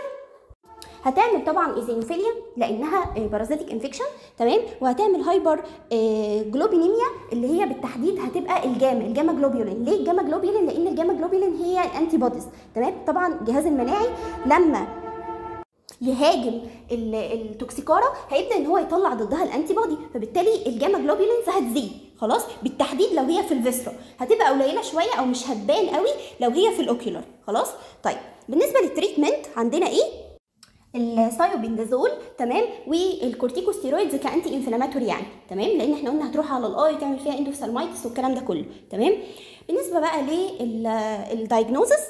هتعمل طبعا ايزينوفيليا لانها بارازيتيك انفكشن تمام وهتعمل هايبر جلوبينيميا اللي هي بالتحديد هتبقى الجاما الجاما جلوبيولين ليه الجاما جلوبيولين لان الجاما جلوبيولين هي الانتي بوديز تمام طبعا الجهاز المناعي لما يهاجم التوكسيكارا هيبدا ان هو يطلع ضدها الانتي بودي فبالتالي الجاما جلوبيولينز هتزيد خلاص بالتحديد لو هي في الفيسرا هتبقى قليله شويه او مش هتبان قوي لو هي في الاوكيولار خلاص طيب بالنسبه للتريتمنت عندنا ايه السايوبندازول تمام والكورتيكوستيرويدز كانتي انفلاماتوري يعني تمام لان احنا قلنا هتروح على الاي وتعمل فيها اندوسالمايتس والكلام ده كله تمام بالنسبه بقى للدايجنوزس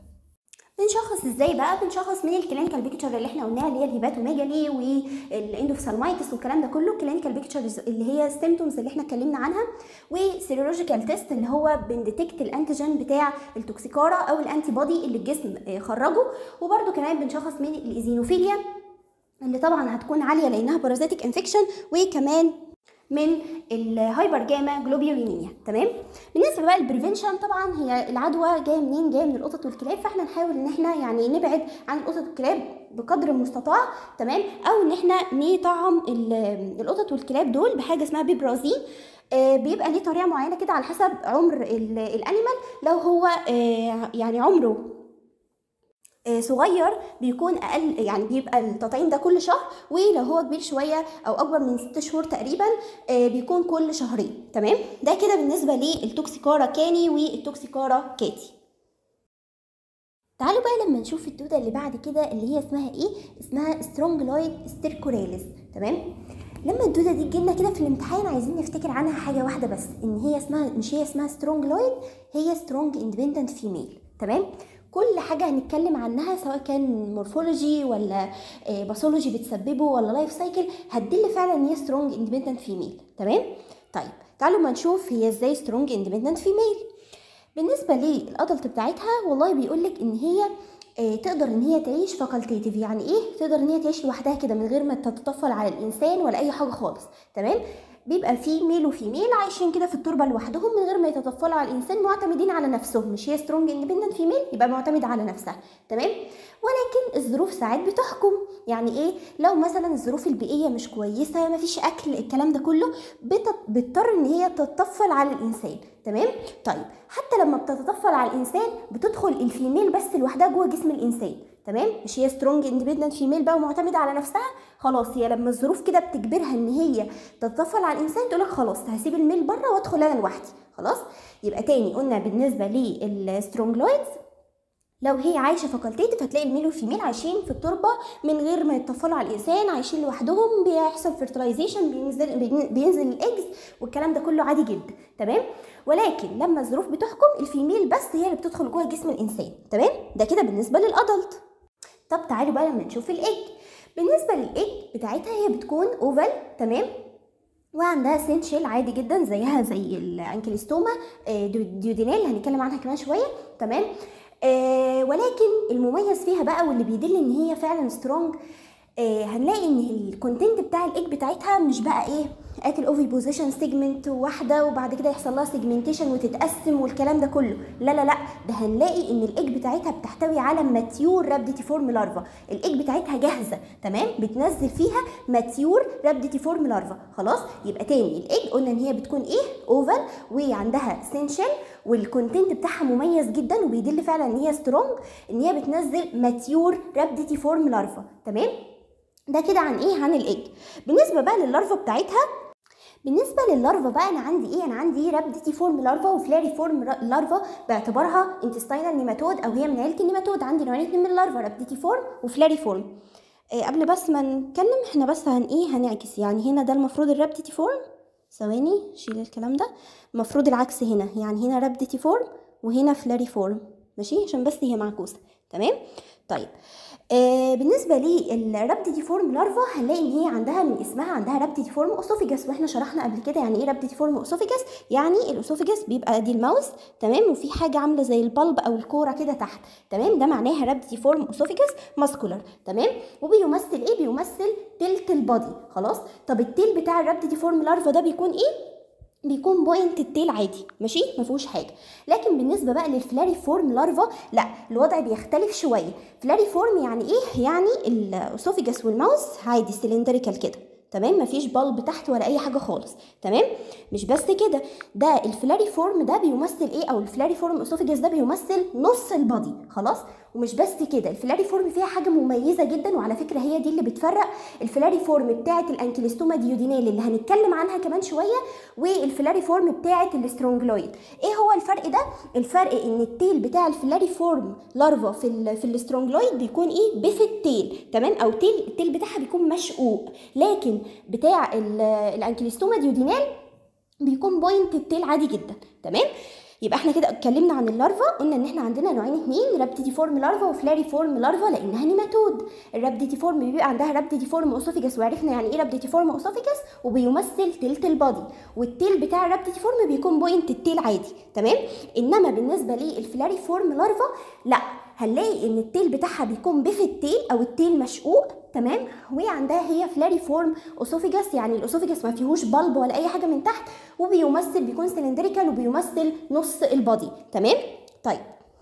بنشخص ازاي بقى بنشخص من الكلينيكال بيكتشر اللي احنا قلناها اللي هي الهيباتوميجالي والاندوفسالمايتس والكلام ده كله كلينيكال بيكتشرز اللي هي السيمتومز اللي احنا اتكلمنا عنها وسيرولوجيكال تيست اللي هو بنديتكت الانتيجين بتاع التوكسيكارا او الانتي بودي اللي الجسم خرجه وبرده كمان بنشخص من الايزينوفيليا اللي طبعا هتكون عاليه لانها بارازيتيك انفكشن وكمان من الهايبر جاما جلوبيولينيميا تمام بالنسبه بقى للبريفنشن طبعا هي العدوى جايه منين جايه من القطط والكلاب فاحنا نحاول ان احنا يعني نبعد عن القطط والكلاب بقدر المستطاع تمام او ان احنا نطعم القطط والكلاب دول بحاجه اسمها بيبرازين آه بيبقى ليه طريقه معينه كده على حسب عمر الانيمال لو هو آه يعني عمره صغير بيكون اقل يعني بيبقى التطعيم ده كل شهر ولو هو كبير شويه او اكبر من ست شهور تقريبا بيكون كل شهرين تمام ده كده بالنسبه للتوكسيكارا كاني والتوكسيكارا كاتي تعالوا بقى لما نشوف الدوده اللي بعد كده اللي هي اسمها ايه اسمها سترونجلويد ستيركوراليس تمام لما الدوده دي تجيلنا كده في الامتحان عايزين نفتكر عنها حاجه واحده بس ان هي اسمها مش هي اسمها سترونجلويد هي سترونج اندبندنت فيميل تمام كل حاجه هنتكلم عنها سواء كان مورفولوجي ولا باثولوجي بتسببه ولا لايف سايكل هتدل فعلا ان هي سترونج اندبندنت فيميل تمام طيب تعالوا ما نشوف هي ازاي سترونج اندبندنت فيميل بالنسبه للادلت بتاعتها والله بيقول لك ان هي تقدر ان هي تعيش فاكولتيتيف يعني ايه تقدر ان هي تعيش لوحدها كده من غير ما تتطفل على الانسان ولا اي حاجه خالص تمام بيبقى في ميل وفيميل عايشين كده في التربه لوحدهم من غير ما يتطفلوا على الانسان معتمدين على نفسهم مش هي سترونج اندبندنت فيميل يبقى معتمده على نفسها تمام ولكن الظروف ساعات بتحكم يعني ايه لو مثلا الظروف البيئيه مش كويسه مفيش اكل الكلام ده كله بتضطر ان هي تتطفل على الانسان تمام طيب حتى لما بتتطفل على الانسان بتدخل الفيميل بس لوحدها جوه جسم الانسان تمام مش هي سترونج اندبندنت فيميل بقى ومعتمده على نفسها خلاص هي لما الظروف كده بتجبرها ان هي تتطفل على الانسان تقول لك خلاص هسيب الميل بره وادخل انا لوحدي خلاص يبقى تاني قلنا بالنسبه للسترونجلويدز لو هي عايشه فاكولتيتيف هتلاقي الميل والفيميل عايشين في التربه من غير ما يتطفلوا على الانسان عايشين لوحدهم بيحصل فيرتلايزيشن بينزل بينزل الايجز والكلام ده كله عادي جدا تمام ولكن لما الظروف بتحكم الفيميل بس هي اللي بتدخل جوه جسم الانسان تمام ده كده بالنسبه للادلت طب تعالوا بقى لما نشوف الايج بالنسبه للايج بتاعتها هي بتكون اوفال تمام وعندها سين شيل عادي جدا زيها زي الانكليستوما آه، ديو- ديودينال هنتكلم عنها كمان شويه تمام آه ولكن المميز فيها بقى واللي بيدل ان هي فعلا سترونج آه هنلاقي ان الكونتنت بتاع الايج بتاعتها مش بقى ايه ات الاوفي بوزيشن سيجمنت واحده وبعد كده يحصل لها سيجمنتيشن وتتقسم والكلام ده كله لا لا لا ده هنلاقي ان الايج بتاعتها بتحتوي على ماتيور رابديتي فورم لارفا الايج بتاعتها جاهزه تمام بتنزل فيها ماتيور رابديتي فورم لارفا خلاص يبقى تاني الايج قلنا ان هي بتكون ايه اوفال وعندها سينشل والكونتنت بتاعها مميز جدا وبيدل فعلا ان هي سترونج ان هي بتنزل ماتيور رابديتي فورم لارفا تمام ده كده عن ايه عن الايج بالنسبه بقى لللارفا بتاعتها بالنسبه لللارفا بقى انا عندي ايه انا عندي رابديتي فورم لارفا وفلاري فورم را- لارفا باعتبارها انتستينال نيماتود او هي من عيله النيماتود عندي نوعين اتنين من اللارفا رابديتي فورم وفلاري فورم إيه قبل بس ما نتكلم احنا بس هن ايه هنعكس يعني هنا ده المفروض الرابديتي فورم ثواني شيل الكلام ده المفروض العكس هنا يعني هنا رابديتي فورم وهنا فلاري فورم ماشي عشان بس هي معكوسه تمام طيب آه بالنسبه للرابديتي فورم لارفا هنلاقي ان هي عندها من اسمها عندها رابديتي فورم اوسوفيجاس واحنا شرحنا قبل كده يعني ايه رابديتي فورم اوسوفيجاس يعني الاوسوفيجاس بيبقى دي الماوس تمام وفي حاجه عامله زي البلب او الكوره كده تحت تمام ده معناها رابديتي فورم اوسوفيجاس ماسكولار تمام وبيمثل ايه بيمثل تلت البادي خلاص طب التيل بتاع الرابديتي فورم لارفا ده بيكون ايه بيكون بوينت التيل عادي ماشي ما فيهوش حاجه لكن بالنسبه بقى للفلاري فورم لارفا لا الوضع بيختلف شويه فلاري فورم يعني ايه يعني الاسوفيجاس والماوس عادي سلندريكال كده تمام مفيش بلب تحت ولا اي حاجه خالص تمام مش بس كده ده الفلاري فورم ده بيمثل ايه او الفلاري فورم اسوفيجاس ده بيمثل نص البادي خلاص ومش بس كده الفلاري فورم فيها حاجه مميزه جدا وعلى فكره هي دي اللي بتفرق الفلاري فورم بتاعه الانكيلوستوما ديودينال اللي هنتكلم عنها كمان شويه والفلاري فورم بتاعه الاسترونجلويد ايه هو الفرق ده الفرق ان التيل بتاع الفلاري فورم لارفا في ال في الاسترونجلويد بيكون ايه بفت تيل تمام او تيل التيل بتاعها بيكون مشقوق لكن بتاع ال- الانكيلوستوما ديودينال بيكون بوينت التيل عادي جدا تمام يبقى احنا كده اتكلمنا عن اللارفا قلنا ان احنا عندنا نوعين اتنين رابتيتي فورم لارفا وفلاري فورم لارفا لانها نيماتود الرابتيتي فورم بيبقى عندها رابتيتي فورم اوسوفيجاس وعرفنا يعني ايه رابتيتي فورم اوسوفيجاس وبيمثل تلت البادي والتيل بتاع الرابتيتي فورم بيكون بوينت التيل عادي تمام انما بالنسبه للفلاري فورم لارفا لا هنلاقي ان التيل بتاعها بيكون بف التيل او التيل مشقوق تمام وعندها هي فلاري فورم اوسوفيجاس يعني الاوسوفيجاس ما فيهوش بلب ولا اي حاجه من تحت وبيمثل بيكون سلندريكال وبيمثل نص البادي تمام طيب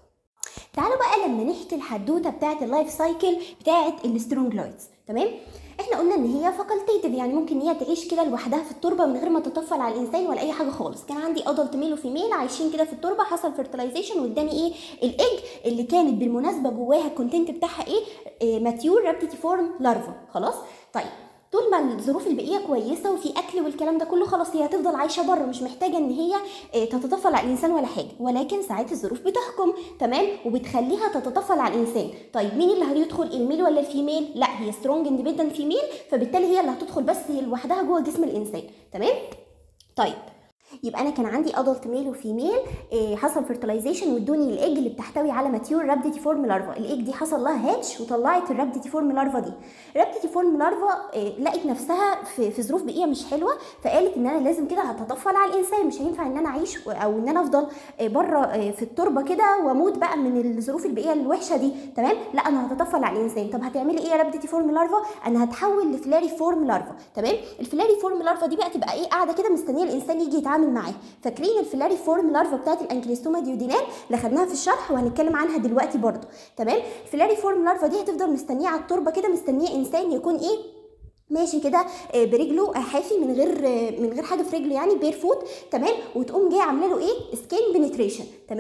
تعالوا بقى لما نحكي الحدوته بتاعه اللايف سايكل بتاعه السترونجلويدز تمام احنا قلنا ان هي فاكولتيتيف يعني ممكن هي تعيش كده لوحدها في التربه من غير ما تطفل على الانسان ولا اي حاجه خالص كان عندي ادلت ميل وفيميل عايشين كده في التربه حصل فيرتلايزيشن واداني ايه الايج اللي كانت بالمناسبه جواها الكونتنت بتاعها ايه, إيه ماتيور رابتيتي فورم لارفا خلاص طيب طول ما الظروف البيئيه كويسه وفي اكل والكلام ده كله خلاص هي هتفضل عايشه بره مش محتاجه ان هي آه، تتطفل على الانسان ولا حاجه ولكن ساعات الظروف بتحكم تمام وبتخليها تتطفل على الانسان طيب مين اللي هيدخل الميل ولا الفيميل لا هي سترونج اندبندنت فيميل فبالتالي هي اللي هتدخل بس هي لوحدها جوه جسم الانسان تمام طيب يبقى انا كان عندي ادلت ميل وفيميل إيه حصل فيرتلايزيشن وادوني الايج اللي بتحتوي على ماتيور رابديتي فورم لارفا الايج دي حصل لها هاتش وطلعت الرابديتي فورم لارفا دي الرابديتي فورم لارفا إيه لقت نفسها في, في ظروف بيئيه مش حلوه فقالت ان انا لازم كده هتطفل على الانسان مش هينفع ان انا اعيش او ان انا افضل إيه بره إيه في التربه كده واموت بقى من الظروف البيئيه الوحشه دي تمام لا انا هتطفل على الانسان طب هتعملي ايه يا رابديتي فورم لارفا انا هتحول لفلاري فورم لارفا تمام الفلاري فورم لارفا دي بقى تبقى ايه قاعده كده مستنيه الانسان يجي يتعامل معاها فاكرين الفلاري فورم لارفا بتاعت الانكليستوما ديودينال اللي خدناها في الشرح وهنتكلم عنها دلوقتي برضو تمام الفلاري فورم لارفا دي هتفضل مستنيه على التربه كده مستنيه انسان يكون ايه ماشي كده آه، برجله آه، حافي من غير آه، من غير حاجه في رجله يعني بير فوت تمام وتقوم جايه عامله له ايه سكين بنتريشن تمام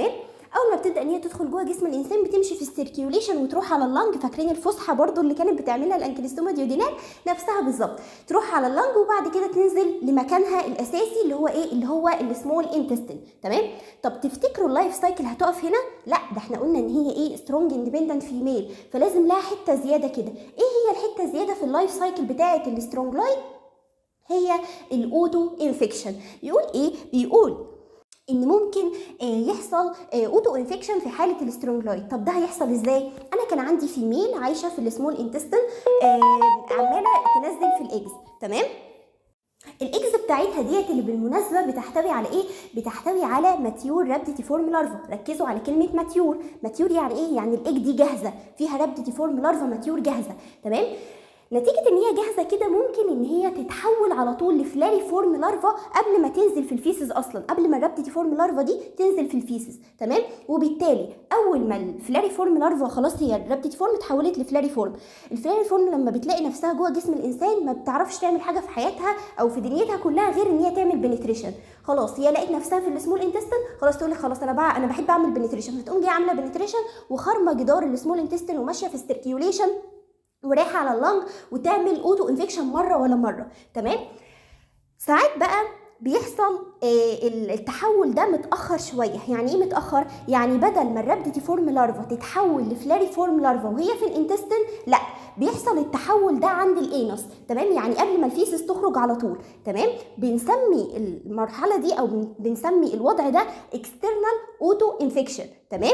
اول ما بتبدا ان هي تدخل جوه جسم الانسان بتمشي في السيركيوليشن وتروح على اللنج فاكرين الفسحه برضو اللي كانت بتعملها الانكليستوما ديودينال نفسها بالظبط تروح على اللنج وبعد كده تنزل لمكانها الاساسي اللي هو ايه اللي هو السمول انتستين تمام طب تفتكروا اللايف سايكل هتقف هنا لا ده احنا قلنا ان هي ايه سترونج اندبندنت فيميل فلازم لها حته زياده كده ايه هي الحته زياده في اللايف سايكل بتاعه الاسترونجلايد هي الاوتو انفكشن بيقول ايه بيقول ان ممكن يحصل اوتو انفكشن في حاله الاسترونجلايد طب ده هيحصل ازاي انا كان عندي فيميل عايشه في السمول انتستين عماله تنزل في الايجز تمام الاكس بتاعتها ديت اللي بالمناسبه بتحتوي على ايه بتحتوي على ماتيور رابدتي فورم لارفا ركزوا على كلمه ماتيور ماتيور يعني ايه يعني الايج دي جاهزه فيها رابدتي فورم لارفا ماتيور جاهزه تمام نتيجة ان هي جاهزة كده ممكن ان هي تتحول على طول لفلاري فورم لارفا قبل ما تنزل في الفيسز اصلا قبل ما الرابتي فورم لارفا دي تنزل في الفيسز تمام وبالتالي اول ما الفلاري فورم لارفا خلاص هي الرابتي فورم اتحولت لفلاري فورم الفلاري فورم لما بتلاقي نفسها جوه جسم الانسان ما بتعرفش تعمل حاجة في حياتها او في دنيتها كلها غير ان هي تعمل بنتريشن خلاص هي لقيت نفسها في السمول انتستين خلاص تقول لك خلاص انا بقى انا بحب اعمل بنتريشن فتقوم جايه عامله بنتريشن وخارمه جدار السمول انتستين وماشيه في السيركيوليشن ورايحه على اللنج وتعمل اوتو انفكشن مره ولا مره تمام ساعات بقى بيحصل التحول ده متاخر شويه يعني ايه متاخر يعني بدل ما الرابدتي فورم لارفا تتحول لفلاري فورم لارفا وهي في الانتستين لا بيحصل التحول ده عند الانس تمام يعني قبل ما الفيسس تخرج على طول تمام بنسمي المرحله دي او بنسمي الوضع ده اكسترنال اوتو انفكشن تمام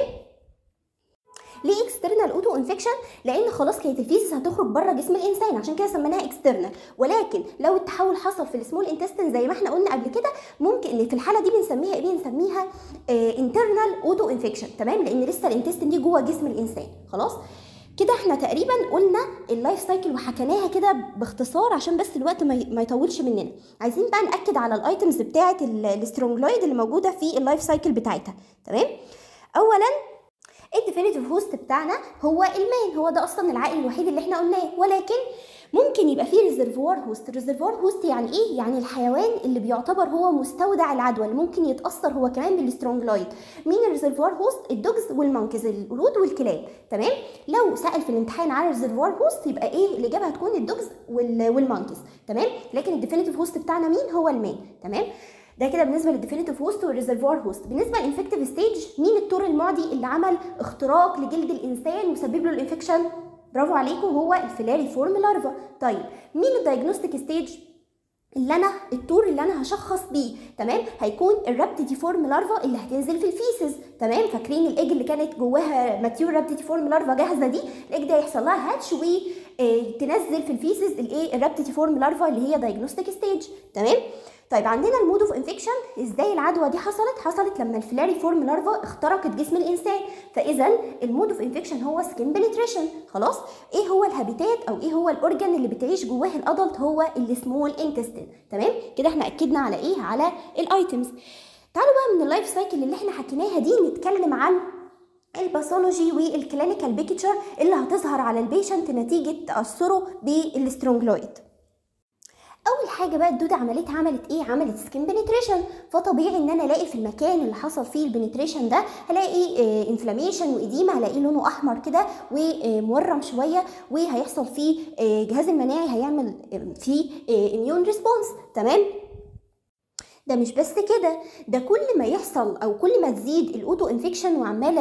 ليه اكسترنال اوتو انفكشن لان خلاص كانت الفيسس هتخرج بره جسم الانسان عشان كده سميناها اكسترنال ولكن لو التحول حصل في السمول انتستين زي ما احنا قلنا قبل كده ممكن في الحاله دي بنسميها ايه بنسميها انترنال اوتو انفكشن تمام لان لسه الانتستين دي جوه جسم الانسان خلاص كده احنا تقريبا قلنا اللايف سايكل وحكيناها كده باختصار عشان بس الوقت ما يطولش مننا عايزين بقى ناكد على الايتمز بتاعه السترونجلايد اللي موجوده في اللايف سايكل بتاعتها تمام اولا الديفينيتيف هوست بتاعنا هو المان هو ده اصلا العائل الوحيد اللي احنا قلناه ولكن ممكن يبقى فيه ريزرفوار هوست ريزرفوار هوست يعني ايه يعني الحيوان اللي بيعتبر هو مستودع العدوى اللي ممكن يتاثر هو كمان بالسترونجلايد مين الريزرفوار هوست الدوجز والمونكيز القرود والكلاب تمام لو سال في الامتحان على الريزرفوار هوست يبقى ايه الاجابه هتكون الدوجز والمونكيز تمام لكن الديفينيتيف هوست بتاعنا مين هو المان تمام ده كده بالنسبه للديفينيتيف هوست والريزرفوار هوست بالنسبه للانفكتيف ستيج مين الطور المعدي اللي عمل اختراق لجلد الانسان وسبب له الانفكشن برافو عليكم هو الفيلاري فورم لارفا طيب مين الدايجنوستيك ستيج اللي انا الطور اللي انا هشخص بيه تمام هيكون الرابتيتي فورم لارفا اللي هتنزل في الفيسز تمام فاكرين الايج اللي كانت جواها ماتيور رابتيتي فورم لارفا جاهزه دي الايج ده هيحصل لها هاتش وتنزل في الفيسز الايه الرابتيتي فورم لارفا اللي هي دايجنوستيك ستيج تمام طيب عندنا المود اوف انفكشن ازاي العدوى دي حصلت حصلت لما الفلاري فورم لارفا اخترقت جسم الانسان فاذا المود اوف انفكشن هو سكين بنتريشن خلاص ايه هو الهابيتات او ايه هو الاورجن اللي بتعيش جواه الادلت هو السمول انتستين تمام كده احنا اكدنا على ايه على الايتمز تعالوا بقى من اللايف سايكل اللي احنا حكيناها دي نتكلم عن الباثولوجي والكلينيكال بيكتشر اللي هتظهر على البيشنت نتيجه تاثره بالسترونجلويد اول حاجه بقى الدوده عملتها عملت ايه عملت سكين بنتريشن فطبيعي ان انا الاقي في المكان اللي حصل فيه البنتريشن ده هلاقي آه انفلاميشن واديمه هلاقي لونه احمر كده ومورم شويه وهيحصل فيه آه جهاز المناعي هيعمل آه فيه اميون ريسبونس تمام ده مش بس كده ده كل ما يحصل او كل ما تزيد الاوتو انفكشن وعماله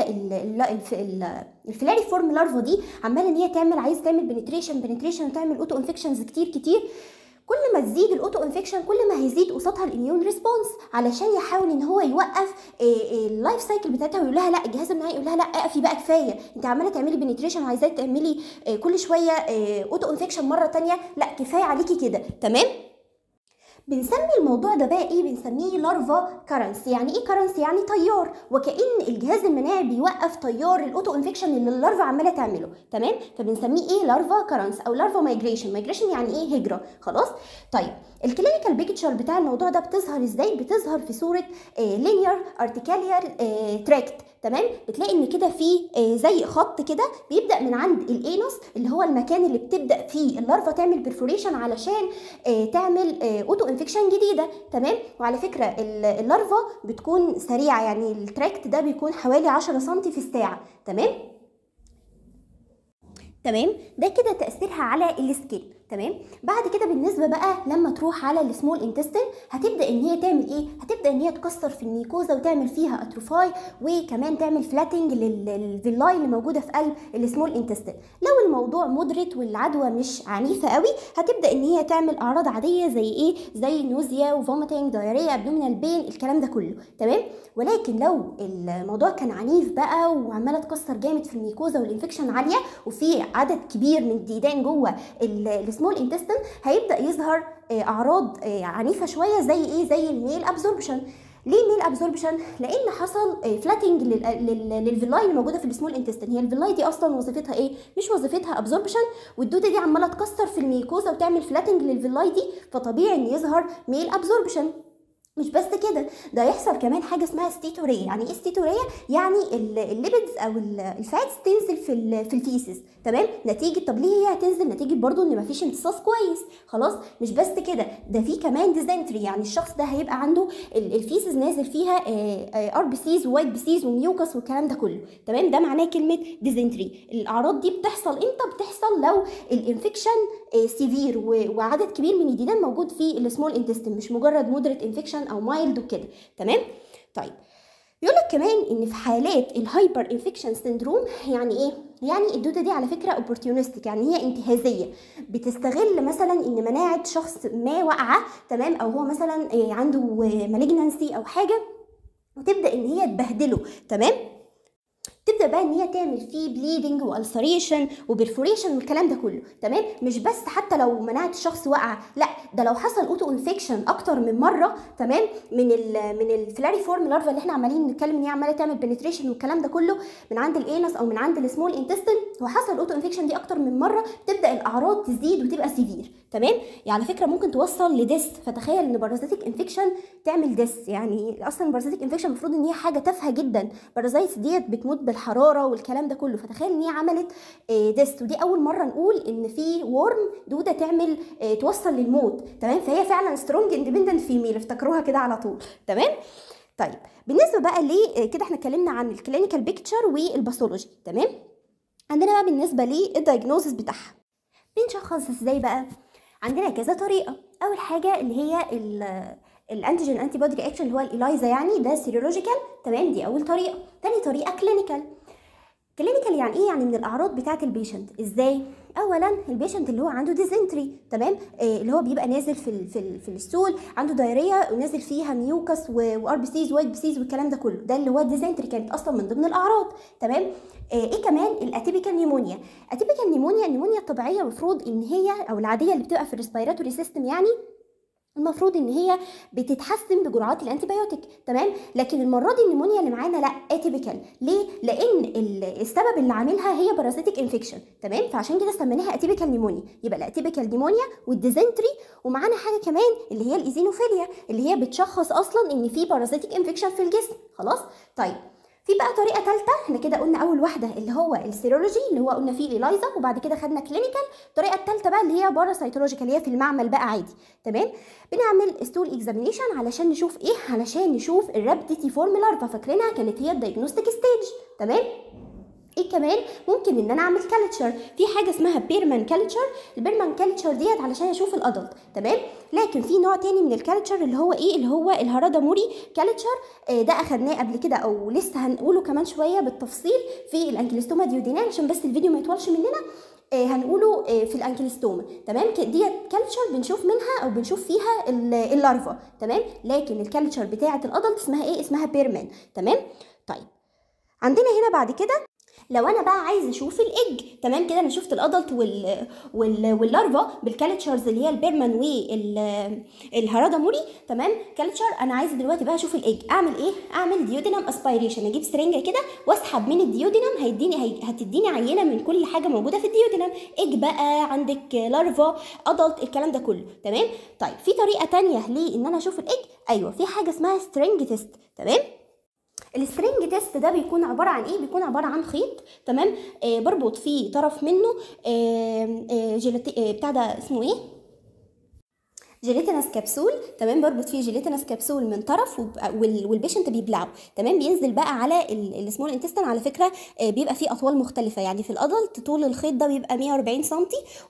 الفلاري فورم لارفا دي عماله ان هي تعمل عايز تعمل بنتريشن بنتريشن وتعمل اوتو انفكشنز كتير كتير كل ما تزيد الاوتو انفكشن كل ما هيزيد قصادها الاميون ريسبونس علشان يحاول ان هو يوقف اللايف سايكل بتاعتها ويقول لها لا الجهاز المناعي يقول لها لا اقفي بقى كفايه انت عماله تعملي بنتريشن وعايزاه تعملي كل شويه اوتو انفكشن مره تانية لا كفايه عليكي كده تمام بنسمي الموضوع ده بقى ايه بنسميه لارفا كارنس يعني ايه كارنس يعني تيار وكأن الجهاز المناعي بيوقف تيار الاوتو انفكشن اللي اللارفا عماله تعمله تمام فبنسميه ايه لارفا كارنس او لارفا مايجريشن مايجريشن يعني ايه هجره خلاص طيب الكلينيكال بيكتشر بتاع الموضوع ده بتظهر ازاي بتظهر في صوره لينير ارتكالير تراكت تمام بتلاقي ان كده في آه، زي خط كده بيبدا من عند الانوس اللي هو المكان اللي بتبدا فيه اللارفا تعمل بيرفوريشن علشان آه، تعمل اوتو انفكشن جديده تمام وعلى فكره ال- اللارفا بتكون سريعه يعني التراكت ده بيكون حوالي 10 سم في الساعه تمام تمام ده كده تاثيرها على السكين تمام بعد كده بالنسبه بقى لما تروح على السمول انتستين هتبدا ان هي تعمل ايه هتبدا ان هي تكسر في الميكوزا وتعمل فيها اتروفاي وكمان تعمل فلاتنج للفيلاي اللي موجوده في قلب السمول انتستين لو الموضوع مودريت والعدوى مش عنيفه قوي هتبدا ان هي تعمل اعراض عاديه زي ايه زي نوزيا وفوميتنج دايريا ابدومينال بين الكلام ده كله تمام ولكن لو الموضوع كان عنيف بقى وعماله تكسر جامد في الميكوزا والانفكشن عاليه وفي عدد كبير من الديدان جوه السمول انتستين هيبدا يظهر آه، اعراض آه، عنيفه شويه زي ايه زي الميل ابزوربشن ليه ميل ابزوربشن لان حصل فلاتنج للفيلاي اللي موجوده في السمول انتستين هي الفيلاي دي اصلا وظيفتها ايه مش وظيفتها ابزوربشن والدوده دي عماله تكسر في الميكوزا وتعمل فلاتنج للفيلاي دي فطبيعي ان يظهر ميل ابزوربشن مش بس كده ده يحصل كمان حاجه اسمها ستيتوريا يعني ايه ستيتوريا يعني ال- الليبيدز او ال- الفاتس تنزل في ال- في الفيسز تمام نتيجه طب ليه هي هتنزل نتيجه برضو ان مفيش امتصاص كويس خلاص مش بس كده ده في كمان ديزنتري يعني الشخص ده هيبقى عنده ال- الفيسز نازل فيها ار بي سيز ووايت بي سيز وميوكس والكلام ده كله تمام ده معناه كلمه ديزنتري الاعراض دي بتحصل امتى بتحصل لو الانفكشن سيفير وعدد كبير من الديدان موجود في السمول انتستين مش مجرد مودريت انفكشن او مايلد وكده تمام طيب بيقول لك كمان ان في حالات الهايبر انفكشن سيندروم يعني ايه يعني الدوده دي على فكره اوبورتيونستيك يعني هي انتهازيه بتستغل مثلا ان مناعه شخص ما واقعه تمام او هو مثلا إيه عنده مالجنانسي او حاجه وتبدا ان هي تبهدله تمام تبدا بقى ان هي تعمل فيه بليدنج والسريشن وبرفوريشن والكلام ده كله تمام مش بس حتى لو مناعه الشخص واقعه لا ده لو حصل اوتو انفكشن اكتر من مره تمام من ال من الفلاري فورم لارفا اللي احنا عمالين نتكلم ان هي عماله تعمل بنتريشن والكلام ده كله من عند الانس او من عند السمول انتستين وحصل اوتو انفكشن دي اكتر من مره تبدا الاعراض تزيد وتبقى سيفير تمام يعني على فكره ممكن توصل لديس فتخيل ان بارازيتيك انفكشن تعمل ديس يعني اصلا البارازيتيك انفكشن المفروض ان هي حاجه تافهه جدا بارازايتس ديت بتموت بالحراره والكلام ده كله فتخيل ان هي عملت آه، ديس ودي اول مره نقول ان في ورم دوده تعمل آه، توصل للموت تمام فهي فعلا سترونج اندبندنت فيميل افتكروها كده على طول تمام طيب بالنسبه بقى ل كده احنا اتكلمنا عن الكلينيكال بيكتشر والباثولوجي تمام عندنا بقى بالنسبه للدايجنوزس بتاعها بنشخص ازاي بقى عندنا كذا طريقه اول حاجه اللي هي ال- الانتيجين انتي بودي رياكشن اللي هو الايلايزا يعني ده سيرولوجيكال تمام دي اول طريقه تاني طريقه كلينيكال كلينيكال يعني ايه يعني من الاعراض بتاعه البيشنت ازاي اولا البيشنت اللي هو عنده ديزنتري تمام آه اللي هو بيبقى نازل في ال في, ال في الستول عنده دايريه ونازل فيها ميوكس وار بي سيز وايت بي سيز والكلام ده كله ده اللي هو الديزنتري كانت اصلا من ضمن الاعراض تمام آه ايه كمان الاتيبيكال نيمونيا اتيبيكال نيمونيا النيمونيا الطبيعيه المفروض ان هي او العاديه اللي بتبقى في الريسبيراتوري سيستم يعني المفروض ان هي بتتحسن بجرعات الانتيبيوتيك تمام لكن المره دي النمونيا اللي معانا لا اتيبيكال ليه لان ال- السبب اللي عاملها هي بارازيتيك انفكشن تمام فعشان كده سميناها اتيبيكال نيمونيا يبقى الاتيبيكال نيمونيا والديزنتري ومعانا حاجه كمان اللي هي الايزينوفيليا اللي هي بتشخص اصلا ان في بارازيتيك انفكشن في الجسم خلاص طيب في بقى طريقه ثالثه احنا كده قلنا اول واحده اللي هو السيرولوجي اللي هو قلنا فيه الايلايزا وبعد كده خدنا كلينيكال الطريقه الثالثه بقى اللي هي باراسيتولوجيكال اللي هي في المعمل بقى عادي تمام بنعمل ستول اكزامينيشن علشان نشوف ايه علشان نشوف الرابديتي فورم لارفا فاكرينها كانت هي الدايجنوستيك ستيج تمام ايه كمان ممكن ان انا اعمل كالتشر في حاجه اسمها بيرمان كالتشر البيرمان كالتشر ديت علشان اشوف الادلت تمام لكن في نوع تاني من الكالتشر اللي هو ايه اللي هو الهرادا موري كالتشر آه ده اخدناه قبل كده او لسه هنقوله كمان شويه بالتفصيل في الانكليستوما ديودينال عشان بس الفيديو ما يطولش مننا آه هنقوله آه في الانكليستوما تمام ك- ديت كالتشر بنشوف منها او بنشوف فيها ال- اللارفا تمام لكن الكالتشر بتاعه الادلت اسمها ايه اسمها بيرمان تمام طيب عندنا هنا بعد كده لو انا بقى عايزه اشوف الايج تمام كده انا شفت الادلت وال... وال... واللارفا بالكالتشرز اللي هي البيرمان والهرادا موري تمام كالتشر انا عايزه دلوقتي بقى اشوف الايج اعمل ايه اعمل ديودينم اسبيريشن اجيب سرنجه كده واسحب من الديودينم هيديني هي... هتديني عينه من كل حاجه موجوده في الديودينم ايج بقى عندك لارفا ادلت الكلام ده كله تمام طيب في طريقه تانية ليه ان انا اشوف الايج ايوه في حاجه اسمها سترينج تيست تمام السترينج تيست ده بيكون عباره عن ايه بيكون عباره عن خيط تمام آه بربط فيه طرف منه آه آه جيلاتي آه بتاع ده اسمه ايه جيلاتينس كبسول تمام بربط فيه جيلاتينس كبسول من طرف والبيشنت بيبلعه تمام بينزل بقى على السمول انتستين على فكره بيبقى فيه اطوال مختلفه يعني في الادلت طول الخيط ده بيبقى 140 سم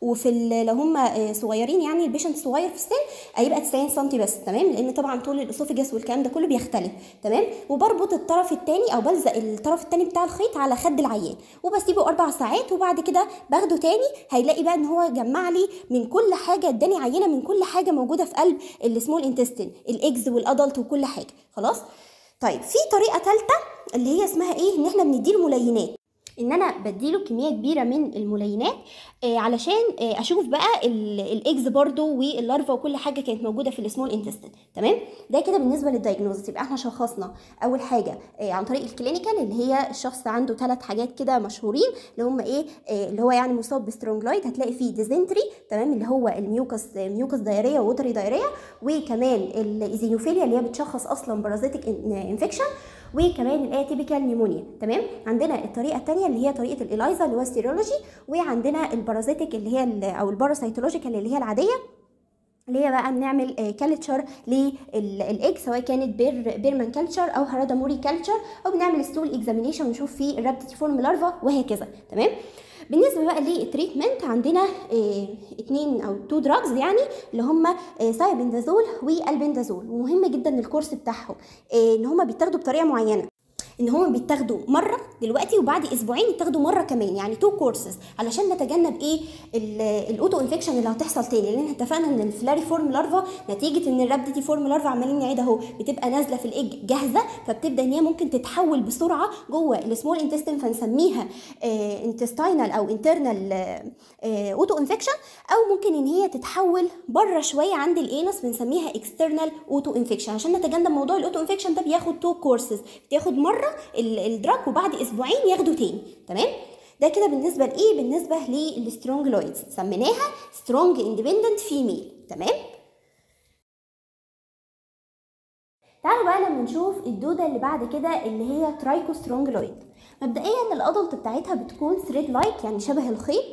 وفي لو هم صغيرين يعني البيشنت صغير في السن هيبقى 90 سم بس تمام لان طبعا طول الاسوفجس والكلام ده كله بيختلف تمام وبربط الطرف الثاني او بلزق الطرف الثاني بتاع الخيط على خد العيان وبسيبه اربع ساعات وبعد كده باخده تاني هيلاقي بقى ان هو جمع لي من كل حاجه اداني عينه من كل حاجه موجوده في قلب السمول انتستين الاكز والادلت وكل حاجه خلاص طيب في طريقه ثالثه اللي هي اسمها ايه ان احنا بنديله ملينات ان انا بديله كميه كبيره من الملينات آه علشان آه اشوف بقى الاكز برضو واللارفا وكل حاجه كانت موجوده في السمول انتستين تمام ده كده بالنسبه للدايجنوز يبقى احنا شخصنا اول حاجه آه عن طريق الكلينيكال اللي هي الشخص عنده ثلاث حاجات كده مشهورين اللي هم ايه آه اللي هو يعني مصاب بسترونجلايد هتلاقي فيه ديزنتري تمام اللي هو الميوكس ميوكس دايريه ووتري دايريه وكمان الايزينوفيليا اللي هي بتشخص اصلا بارازيتك انفكشن وكمان الاتيبيكال نيمونيا تمام عندنا الطريقه الثانيه اللي هي طريقه الاليزا اللي هو السيرولوجي وعندنا البارازيتك اللي هي او الباراسيتولوجيكال اللي هي العاديه اللي هي بقى بنعمل كالتشر للايج سواء كانت بير بيرمان كالتشر او هراداموري كالتشر او بنعمل ستول اكزامينيشن ونشوف فيه الرابتيتي فورم لارفا وهكذا تمام بالنسبه بقى للتريتمنت عندنا اه اتنين او تو دراجز يعني اللي هم اه سايبندازول والبندازول ومهم جدا الكورس بتاعهم اه ان هم بيتاخدوا بطريقه معينه ان هم بيتاخدوا مره دلوقتي وبعد اسبوعين يتاخدوا مره كمان يعني تو كورسز علشان نتجنب ايه الاوتو انفكشن اللي هتحصل تاني لان اتفقنا ان الفلاري فورم لارفا نتيجه ان الرابدتي فورم لارفا عمالين نعيد اهو بتبقى نازله في الايج جاهزه فبتبدا ان هي ممكن تتحول بسرعه جوه السمول انتستين فنسميها انتستينال او انترنال اوتو انفكشن او ممكن ان هي تتحول بره شويه عند الانس بنسميها اكسترنال اوتو انفكشن عشان نتجنب موضوع الاوتو انفكشن ده بياخد تو كورسز بتاخد مره الدراج وبعد اسبوعين ياخدوا تاني تمام ده كده بالنسبه لايه بالنسبه للسترونج لويدز سميناها سترونج اندبندنت فيميل تمام تعالوا بقى لما نشوف الدوده اللي بعد كده اللي هي ترايكو سترونج لويد مبدئيا الادلت بتاعتها بتكون ثريد لايك يعني شبه الخيط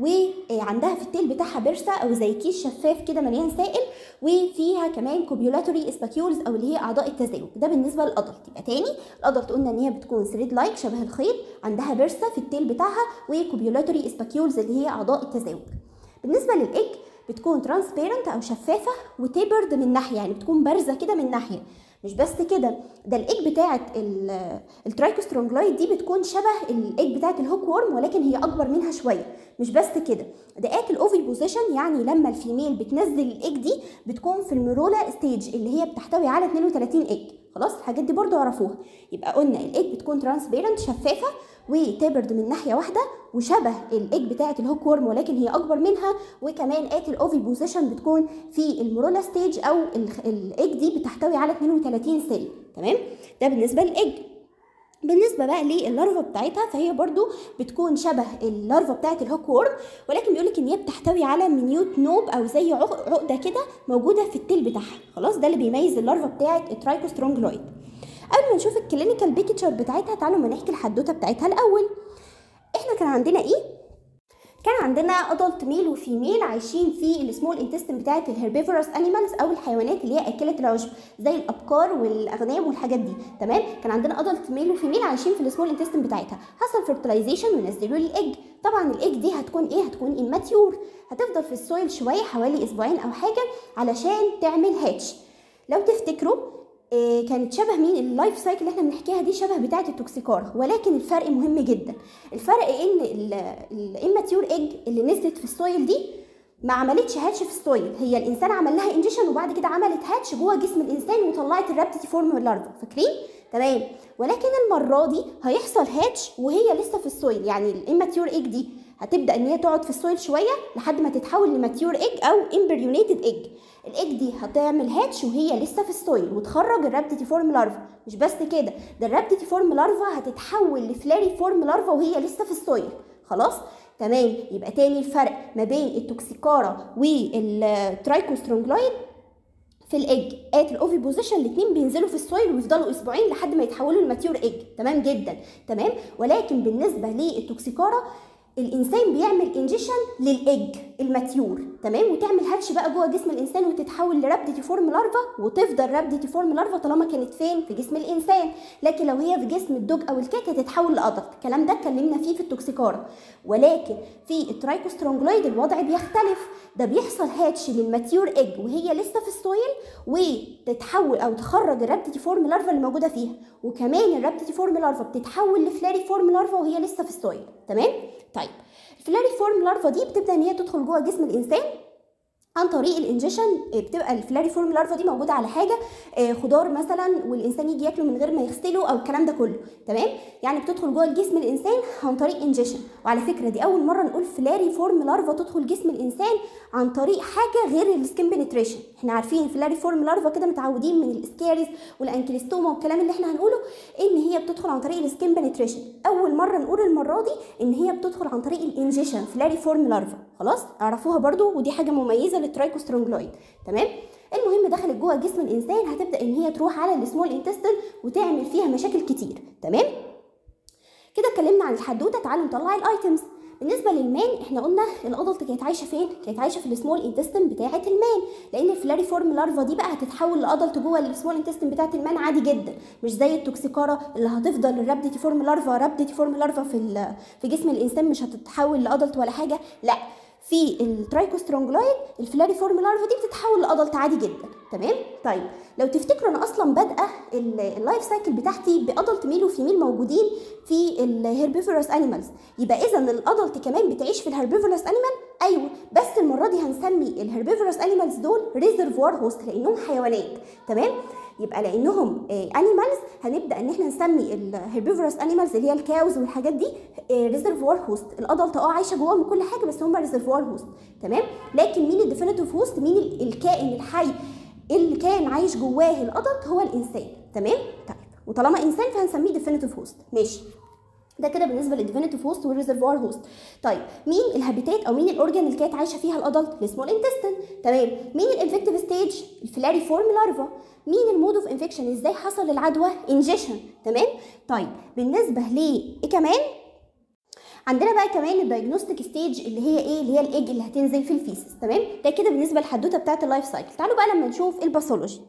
وعندها في التيل بتاعها برسة او زي كيس شفاف كده مليان سائل وفيها كمان كوبيولاتوري اسباكيولز او اللي هي اعضاء التزاوج ده بالنسبه للادلت يبقى تاني الادلت قلنا ان هي بتكون ثريد لايك شبه الخيط عندها برسة في التيل بتاعها وكوبيولاتوري اسباكيولز اللي هي اعضاء التزاوج بالنسبه للايج بتكون ترانسبيرنت او شفافه وتيبرد من ناحيه يعني بتكون بارزه كده من ناحيه مش بس كده ده الايج بتاعه الترايكوسترونجلايد دي بتكون شبه الايج بتاعه الهوك وورم ولكن هي اكبر منها شويه مش بس كده دقات الاوفي بوزيشن يعني لما الفيميل بتنزل الايج دي بتكون في الميرولا ستيج اللي هي بتحتوي على 32 ايج خلاص الحاجات دي برضو اعرفوها يبقى قلنا الايج بتكون ترانسبيرنت شفافه وتابرد من ناحيه واحده وشبه الايج بتاعه الهوك وورم ولكن هي اكبر منها وكمان ات الاوفي بوزيشن بتكون في الميرولا ستيج او الايج دي بتحتوي على 32 سيل تمام ده بالنسبه للايج بالنسبه بقى لللارفا بتاعتها فهي برضو بتكون شبه اللارفا بتاعت الهوك وورم ولكن بيقولك ان هي بتحتوي على منيوت نوب او زي عقده كده موجوده في التيل بتاعها خلاص ده اللي بيميز اللارفا بتاعت الترايكوسترونجلويد قبل ما نشوف الكلينيكال بيكتشر بتاعتها تعالوا ما نحكي الحدوته بتاعتها الاول احنا كان عندنا ايه كان عندنا ادلت ميل وفيميل عايشين في السمول انتستين بتاعه الهربيفورس انيمالز او الحيوانات اللي هي اكله العشب زي الابقار والاغنام والحاجات دي تمام كان عندنا ادلت ميل وفيميل عايشين في السمول انتستين بتاعتها حصل فيرتلايزيشن ونزلوا لي الايج طبعا الايج دي هتكون ايه هتكون اماتيور هتفضل في السويل شويه حوالي اسبوعين او حاجه علشان تعمل هاتش لو تفتكروا إيه كانت شبه مين اللايف سايكل اللي احنا بنحكيها دي شبه بتاعه التوكسيكارا ولكن الفرق مهم جدا الفرق ان الاماتيور ايج اللي نزلت في السويل دي ما عملتش هاتش في السويل هي الانسان عمل لها انجيشن وبعد كده عملت هاتش جوه جسم الانسان وطلعت الرابتيتي فورم لارفا فاكرين تمام ولكن المره دي هيحصل هاتش وهي لسه في السويل يعني الاماتيور ايج دي هتبدا ان هي تقعد في السويل شويه لحد ما تتحول لماتيور ايج او امبريونيتد ايج الايج دي هتعمل هاتش وهي لسه في السويل وتخرج الرابتيتي فورم لارفا مش بس كده ده الرابتيتي فورم لارفا هتتحول لفلاري فورم لارفا وهي لسه في السويل خلاص تمام يبقى تاني الفرق ما بين التوكسيكارا والترايكوسترونجلايد في الايج ات الاوفي بوزيشن الاثنين بينزلوا في السويل ويفضلوا اسبوعين لحد ما يتحولوا لماتيور ايج تمام جدا تمام ولكن بالنسبه للتوكسيكارا الانسان بيعمل انجيشن للايج الماتيور تمام وتعمل هاتش بقى جوه جسم الانسان وتتحول لرابدتي فورم لارفا وتفضل رابدتي فورم لارفا طالما كانت فين في جسم الانسان لكن لو هي في جسم الدوج او الكات هتتحول لادلت الكلام ده اتكلمنا فيه في التوكسيكارا ولكن في الترايكوسترونجلويد الوضع بيختلف ده بيحصل هاتش للماتيور ايج وهي لسه في السويل وتتحول او تخرج الرابدتي فورم لارفا اللي موجوده فيها وكمان الرابدتي فورم لارفا بتتحول لفلاري فورم لارفا وهي لسه في السويل تمام طيب الفلاري فورم لارفا دي بتبدا ان هي تدخل جوه جسم الانسان عن طريق الانجيشن بتبقى الفلاري فورم لارفا دي موجوده على حاجه خضار مثلا والانسان يجي ياكله من غير ما يغسله او الكلام ده كله تمام يعني بتدخل جوه جسم الانسان عن طريق انجيشن وعلى فكره دي اول مره نقول فلاري فورم لارفا تدخل جسم الانسان عن طريق حاجه غير السكين بنتريشن احنا عارفين فلاري فورم لارفا كده متعودين من الاسكاريز والانكليستوما والكلام اللي احنا هنقوله ان هي بتدخل عن طريق السكين بنتريشن اول مره نقول المره دي ان هي بتدخل عن طريق الانجيشن فلاري فورم لارفا خلاص اعرفوها برضو ودي حاجه مميزه للترايكوسترونجلويد تمام المهم دخلت جوه جسم الانسان هتبدا ان هي تروح على السمول انتستين وتعمل فيها مشاكل كتير تمام كده اتكلمنا عن الحدوته تعالوا نطلع الايتمز بالنسبه للمان احنا قلنا الادلت كانت عايشه فين كانت عايشه في السمول انتستين بتاعه المان لان الفلاري فورم لارفا دي بقى هتتحول لادلت جوه السمول انتستين بتاعه المان عادي جدا مش زي التوكسيكارا اللي هتفضل الرابدتي فورم لارفا رابدتي فورم لارفا في في جسم الانسان مش هتتحول لادلت ولا حاجه لا في الترايكوسترونجلايد الفلاري فورم لارفا دي بتتحول لادلت عادي جدا تمام طيب لو تفتكروا انا اصلا بادئه اللايف سايكل بتاعتي بادلت ميل وفيميل موجودين في الهيربيفورس انيمالز يبقى اذا الادلت كمان بتعيش في الهيربيفورس انيمال ايوه بس المره دي هنسمي الهيربيفورس انيمالز دول ريزرفوار هوست لانهم حيوانات تمام يبقى لانهم انيمالز هنبدا ان احنا نسمي الهيربيفورس انيمالز اللي هي الكاوز والحاجات دي ريزرفوار هوست الادلت اه عايشه جواهم كل حاجه بس هم ريزرفوار هوست تمام لكن مين الديفينيتيف هوست مين الكائن الحي اللي كان عايش جواه الادلت هو الانسان تمام طيب وطالما انسان فهنسميه ديفينيتيف هوست ماشي ده كده بالنسبه للديفينيتيف هوست والريزرفوار هوست طيب مين الهابيتات او مين الاورجان اللي كانت عايشه فيها الادلت السمول انتستين تمام مين الانفكتيف ستيج الفلاري فورم لارفا مين المود اوف انفكشن ازاي حصل العدوى انجيشن تمام طيب بالنسبه ل ايه كمان عندنا بقى كمان الدايجنوستيك ستيج اللي هي ايه اللي هي الايج اللي هتنزل في الفيسس تمام ده كده بالنسبه للحدوته بتاعه اللايف سايكل تعالوا بقى لما نشوف الباثولوجي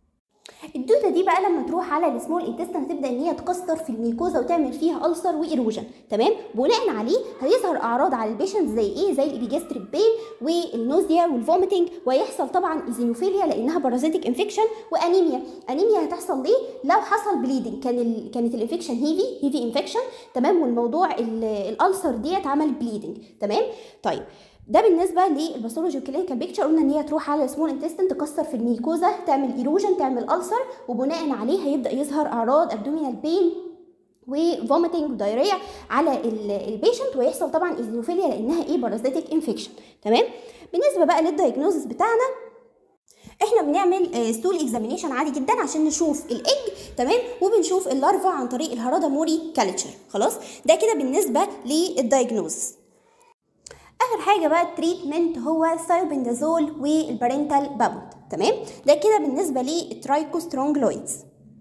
الدوده دي بقى لما تروح على السمول انتستين هتبدا ان هي تكسر في الميكوزا وتعمل فيها ألسر وايروجن تمام بناء عليه هيظهر اعراض على البيشنت زي ايه زي الابيجاستريك بين والنوزيا والفوميتنج ويحصل طبعا ايزينوفيليا لانها بارازيتيك انفكشن وانيميا انيميا هتحصل ليه لو حصل بليدنج كان ال... كانت الانفكشن هيفي هيفي انفكشن تمام والموضوع الالسر ديت عمل بليدنج تمام طيب ده بالنسبه للباثولوجي والكلينيكال بيكتشر قلنا ان هي تروح على السمول انتستين تكسر في الميكوزا تعمل ايروجن تعمل ألسر وبناء عليه هيبدا يظهر اعراض ابدومينال بين وفوميتنج ودايريا على البيشنت ويحصل طبعا ايزينوفيليا لانها ايه بارازيتيك انفكشن تمام بالنسبه بقى للدايجنوزس بتاعنا احنا بنعمل ستول اكزامينيشن عادي جدا عشان نشوف الايج تمام وبنشوف اللارفا عن طريق الهرادا موري كالتشر خلاص ده كده بالنسبه للدايجنوزس اخر حاجه بقى التريتمنت هو الثايوبندازول والبارنتال بابوت تمام ده كده بالنسبه للترايكوسترونجلويدز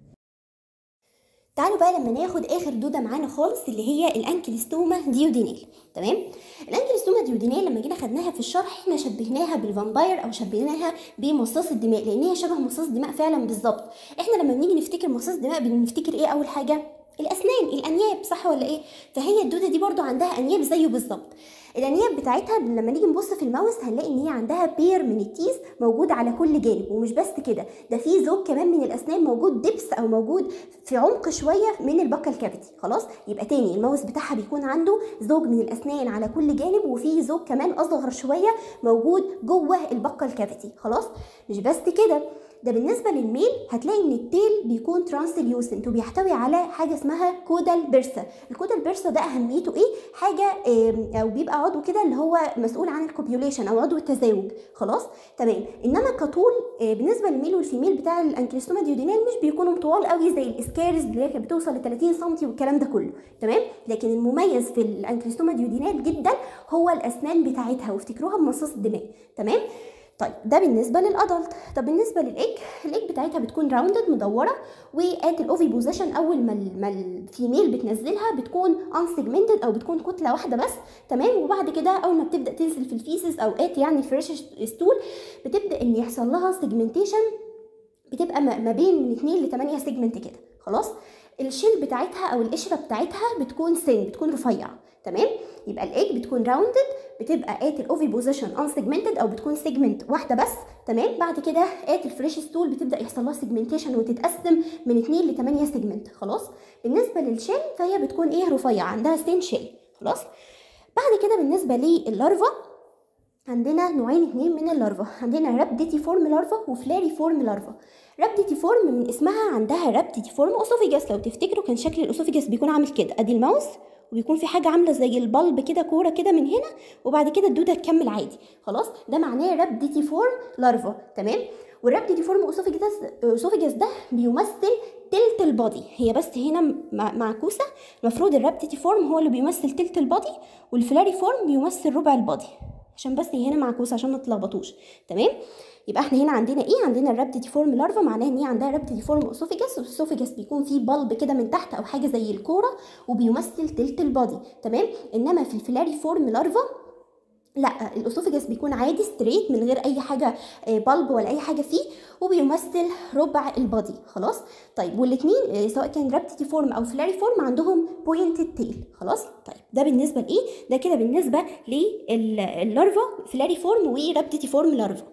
تعالوا بقى لما ناخد اخر دوده معانا خالص اللي هي الانكليستوما ديودينيل تمام الانكليستوما ديودينيل لما جينا خدناها في الشرح احنا شبهناها بالفامباير او شبهناها بمصاص الدماء لان هي شبه مصاص دماء فعلا بالظبط احنا لما بنيجي نفتكر مصاص دماء بنفتكر ايه اول حاجه الاسنان الانياب صح ولا ايه فهي الدوده دي برضو عندها انياب زيه بالظبط الانياب بتاعتها لما نيجي نبص في الماوس هنلاقي ان هي عندها بير من التيس موجود على كل جانب ومش بس كده ده في زوج كمان من الاسنان موجود دبس او موجود في عمق شويه من البكال كافيتي خلاص يبقى تاني الماوس بتاعها بيكون عنده زوج من الاسنان على كل جانب وفي زوج كمان اصغر شويه موجود جوه البكال كافيتي خلاص مش بس كده ده بالنسبه للميل هتلاقي ان التيل بيكون ترانسليوسنت وبيحتوي على حاجه اسمها كودال بيرسا الكودال بيرسا ده اهميته ايه حاجه او بيبقى عضو كده اللي هو مسؤول عن الكوبيوليشن او عضو التزاوج خلاص تمام انما كطول بالنسبه للميل والفيميل بتاع الانكليستوما ديودينال مش بيكونوا طوال قوي زي الاسكارز اللي هي بتوصل ل 30 سم والكلام ده كله تمام لكن المميز في الانكليستوما ديودينال جدا هو الاسنان بتاعتها وافتكروها بمصاص الدماء تمام طيب ده بالنسبه للادلت طب بالنسبه للايج الايج بتاعتها بتكون راوندد مدوره وات الاوفي بوزيشن اول ما ال- ما الفيميل بتنزلها بتكون انسجمنتد او بتكون كتله واحده بس تمام وبعد كده اول ما بتبدا تنزل في الفيسز او ات يعني الفريش ستول بتبدا ان يحصل لها سيجمنتيشن بتبقى ما ما بين من 2 ل 8 سيجمنت كده خلاص الشيل بتاعتها او القشره بتاعتها بتكون سن بتكون رفيعه تمام يبقى الايج بتكون راوندد بتبقى ات الاوفي بوزيشن ان سيجمنتد او بتكون سيجمنت واحده بس تمام بعد كده ات الفريش ستول بتبدا يحصل لها سيجمنتيشن وتتقسم من 2 ل 8 سيجمنت خلاص بالنسبه للشيل فهي بتكون ايه رفيعه عندها سين شيل خلاص بعد كده بالنسبه لللارفا عندنا نوعين اتنين من اللارفا عندنا رابديتي فورم لارفا وفلاري فورم لارفا رابديتي فورم من اسمها عندها رابديتي فورم اوسوفيجاس لو تفتكروا كان شكل الاسوفيجاس بيكون عامل كده ادي الماوس وبيكون في حاجه عامله زي البلب كده كوره كده من هنا وبعد كده الدوده تكمل عادي خلاص ده معناه رابديتي فورم لارفا تمام والرابديتي فورم اوسوفيجاس اوسوفيجاس ده بيمثل تلت البادي هي بس هنا مع- معكوسه المفروض الرابديتي فورم هو اللي بيمثل تلت البادي والفلاري فورم بيمثل ربع البادي عشان بس هي هنا معكوسه عشان ما تلخبطوش تمام يبقى احنا هنا عندنا ايه عندنا الرابتيتي فورم لارفا معناها ان هي عندها رابتيتي فورم اسوفيجاس والاسوفيجاس بيكون فيه بلب كده من تحت او حاجه زي الكوره وبيمثل تلت البادي تمام انما في الفلاري فورم لارفا لا الاسوفيجاس بيكون عادي ستريت من غير اي حاجه بلب ولا اي حاجه فيه وبيمثل ربع البادي خلاص طيب والاثنين سواء كان رابتيتي فورم او فلاري فورم عندهم بوينتد تيل خلاص طيب ده بالنسبه لايه ده كده بالنسبه لللارفا فلاري فورم ورابتيتي فورم لارفا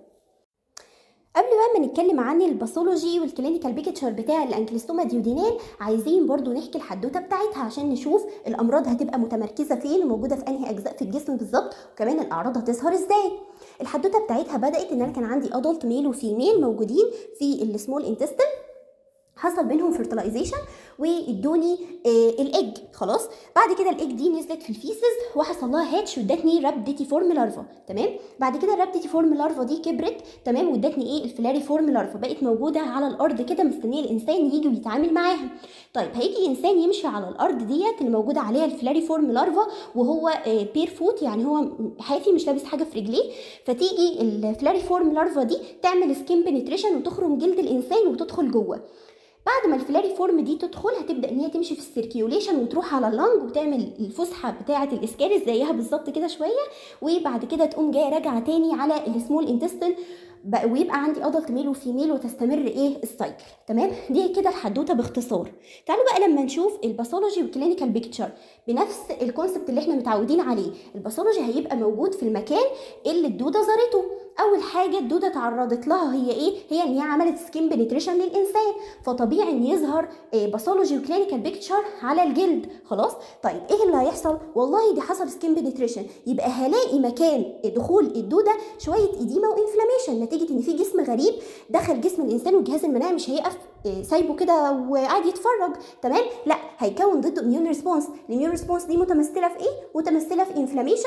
قبل بقى ما نتكلم عن الباثولوجي والكلينيكال بيكتشر بتاع الانكليستوما ديودينال عايزين برضو نحكي الحدوته بتاعتها عشان نشوف الامراض هتبقى متمركزه فين وموجوده في انهي اجزاء في الجسم بالظبط وكمان الاعراض هتظهر ازاي الحدوته بتاعتها بدات ان انا كان عندي ادلت ميل وفيميل موجودين في السمول انتستين حصل بينهم فيرتلايزيشن وادوني آه الايج خلاص بعد كده الايج دي نزلت في الفيسز وحصل لها هاتش وادتني رابديتي فورم لارفا تمام بعد كده الرابديتي فورم لارفا دي كبرت تمام وادتني ايه الفلاري فورم لارفا بقت موجوده على الارض كده مستنيه الانسان يجي ويتعامل معاها طيب هيجي انسان يمشي على الارض ديت اللي موجوده عليها الفلاري فورم لارفا وهو آه بير فوت يعني هو حافي مش لابس حاجه في رجليه فتيجي الفلاري فورم لارفا دي تعمل سكين بنتريشن وتخرم جلد الانسان وتدخل جوه بعد ما الفلاري فورم دي تدخل هتبدا ان هي تمشي في السيركيوليشن وتروح على اللنج وتعمل الفسحه بتاعه الاسكارس زيها بالظبط كده شويه وبعد كده تقوم جايه راجعه تاني على السمول انتستين ويبقى عندي ادلت ميل وفيميل وتستمر ايه السايكل تمام دي كده الحدوته باختصار تعالوا بقى لما نشوف الباثولوجي والكلينيكال بيكتشر بنفس الكونسبت اللي احنا متعودين عليه الباثولوجي هيبقى موجود في المكان اللي الدوده زارته اول حاجه الدوده تعرضت لها هي ايه هي ان هي عملت سكين بنتريشن للانسان فطبيعي ان يظهر باثولوجي وكلينيكال بيكتشر على الجلد خلاص طيب ايه اللي هيحصل والله دي حصل سكين بنتريشن يبقى هلاقي مكان دخول الدوده شويه اديمه وانفلاميشن نتيجه ان في جسم غريب دخل جسم الانسان والجهاز المناعي مش هيقف سايبه كده وقاعد يتفرج تمام لا هيكون ضده اميون ريسبونس الاميون ريسبونس دي متمثله في ايه متمثله في انفلاميشن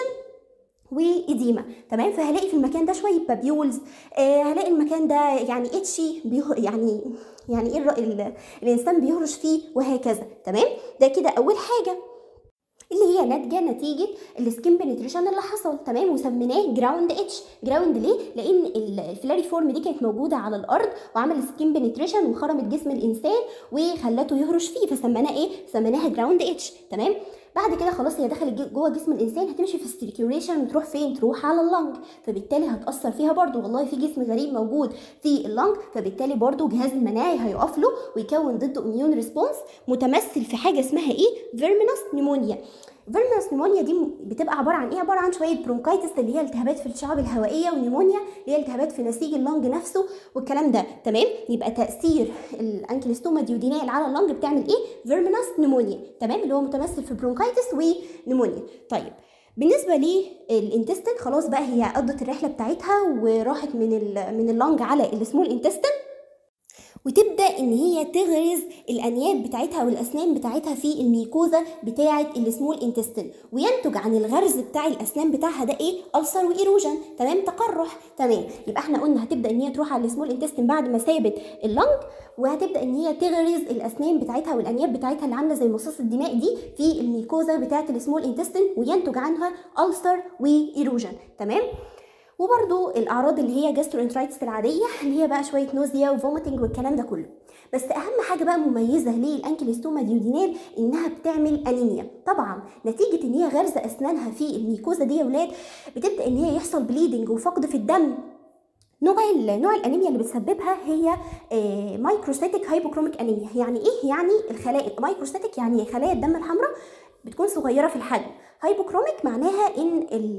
وإديمة تمام فهلاقي في المكان ده شوية بابيولز آه هلاقي المكان ده يعني اتشي بيه يعني يعني ايه ال... الانسان بيهرش فيه وهكذا تمام ده كده اول حاجه اللي هي ناتجه نتيجه السكين بنتريشن اللي حصل تمام وسميناه جراوند اتش جراوند ليه لان الفلاري فورم دي كانت موجوده على الارض وعمل سكين بنتريشن وخرمت جسم الانسان وخلته يهرش فيه فسميناه ايه سميناها جراوند اتش تمام بعد كده خلاص هي دخلت جوه جسم الانسان هتمشي في السيركيوليشن وتروح فين تروح على اللنج فبالتالي هتاثر فيها برضو والله في جسم غريب موجود في اللنج فبالتالي برضو جهاز المناعي هيقف له ويكون ضده اميون ريسبونس متمثل في حاجه اسمها ايه فيرمينس نيمونيا فيرمينس نيمونيا دي بتبقى عباره عن ايه عباره عن شويه برونكايتس اللي هي التهابات في الشعب الهوائيه ونيمونيا اللي هي التهابات في نسيج اللنج نفسه والكلام ده تمام يبقى تاثير الانكليستوما ديودينال على اللنج بتعمل ايه فيرمينس نيمونيا تمام اللي هو متمثل في برونكايتس ونيمونيا طيب بالنسبة للانتستين خلاص بقى هي قضت الرحلة بتاعتها وراحت من ال من اللنج على السمول انتستين وتبدا ان هي تغرز الانياب بتاعتها او الاسنان بتاعتها في الميكوزا بتاعه السمول انتستين وينتج عن الغرز بتاع الاسنان بتاعها ده ايه ألسر وايروجن تمام تقرح تمام يبقى احنا قلنا هتبدا ان هي تروح على السمول انتستين بعد ما سابت اللنج وهتبدا ان هي تغرز الاسنان بتاعتها والانياب بتاعتها اللي عامله زي مصاص الدماء دي في الميكوزا بتاعه السمول انتستين وينتج عنها ألسر وايروجن تمام وبرده الاعراض اللي هي جاسترونترايتس العاديه اللي هي بقى شويه نوزيا وفوميتنج والكلام ده كله بس اهم حاجه بقى مميزه للانكيلوستوما ديودينال انها بتعمل انيميا طبعا نتيجه ان هي غارزه اسنانها في الميكوزا دي يا ولاد بتبدا ان هي يحصل بليدنج وفقد في الدم نوع نوع الانيميا اللي بتسببها هي مايكروستاتيك هايبوكروميك انيميا يعني ايه يعني الخلايا مايكروستاتيك يعني خلايا الدم الحمراء بتكون صغيره في الحجم هايبوكروميك معناها ان ال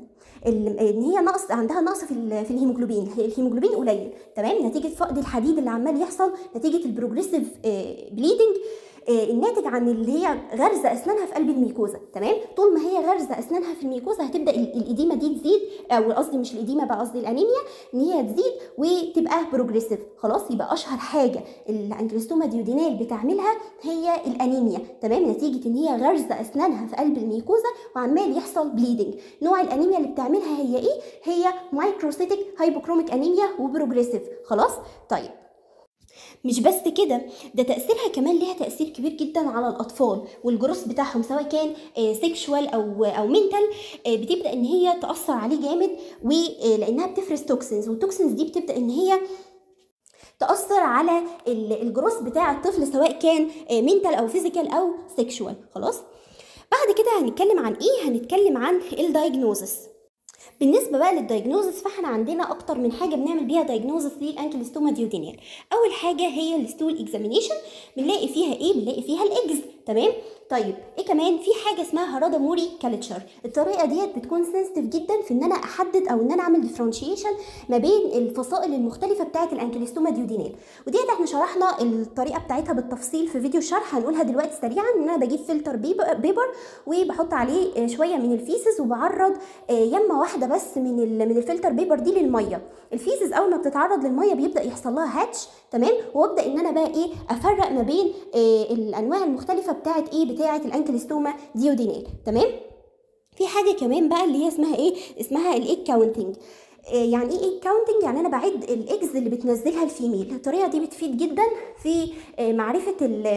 ان هي نقص عندها نقص في في الهيموجلوبين الهيموجلوبين قليل تمام نتيجه فقد الحديد اللي عمال يحصل نتيجه البروجريسيف بليدنج الناتج عن اللي هي غرزه اسنانها في قلب الميكوزا تمام طول ما هي غرزه اسنانها في الميكوزا هتبدا الاديمه دي تزيد او قصدي مش الاديمه بقى قصدي الانيميا ان هي تزيد وتبقى بروجريسيف خلاص يبقى اشهر حاجه الانكلوستوما ديودينال بتعملها هي الانيميا تمام نتيجه ان هي غرزه اسنانها في قلب الميكوزا وعمال يحصل بليدنج نوع الانيميا اللي بتعملها هي ايه هي مايكروسيتيك هايبوكروميك انيميا وبروجريسيف خلاص طيب مش بس كده ده تاثيرها كمان ليها تاثير كبير جدا على الاطفال والجروس بتاعهم سواء كان سيكشوال او او منتال بتبدا ان هي تاثر عليه جامد ولانها بتفرز توكسينز والتوكسينز دي بتبدا ان هي تاثر على الجروس بتاع الطفل سواء كان منتال او فيزيكال او سيكشوال خلاص بعد كده هنتكلم عن ايه هنتكلم عن الدايجنوزس بالنسبه بقى للدايجنوزس فاحنا عندنا اكتر من حاجه بنعمل بيها دايجنوزس للانكلوستوما ديودينال اول حاجه هي الستول اكزامينيشن بنلاقي فيها ايه بنلاقي فيها الاجز تمام طيب ايه كمان في حاجه اسمها هرادا موري كالتشر الطريقه ديت بتكون سنسيتيف جدا في ان انا احدد او ان انا اعمل ديفرنشيشن ما بين الفصائل المختلفه بتاعه الانكلوستوما ديودينال وديت احنا شرحنا الطريقه بتاعتها بالتفصيل في فيديو الشرح هنقولها دلوقتي سريعا ان انا بجيب فلتر بيبر وبحط عليه شويه من الفيسز وبعرض يمه واحده بس من من الفلتر بيبر دي للميه الفيسز اول ما بتتعرض للميه بيبدا يحصل لها هاتش تمام وابدا ان انا بقى ايه افرق ما بين إيه الانواع المختلفه بتاعه ايه بتاعه الانكلوستوما ديودينال تمام في حاجه كمان بقى اللي هي اسمها ايه اسمها الايج كاونتنج يعني ايه ايج كاونتنج يعني انا بعد الايجز اللي بتنزلها الفيميل الطريقه دي بتفيد جدا في معرفه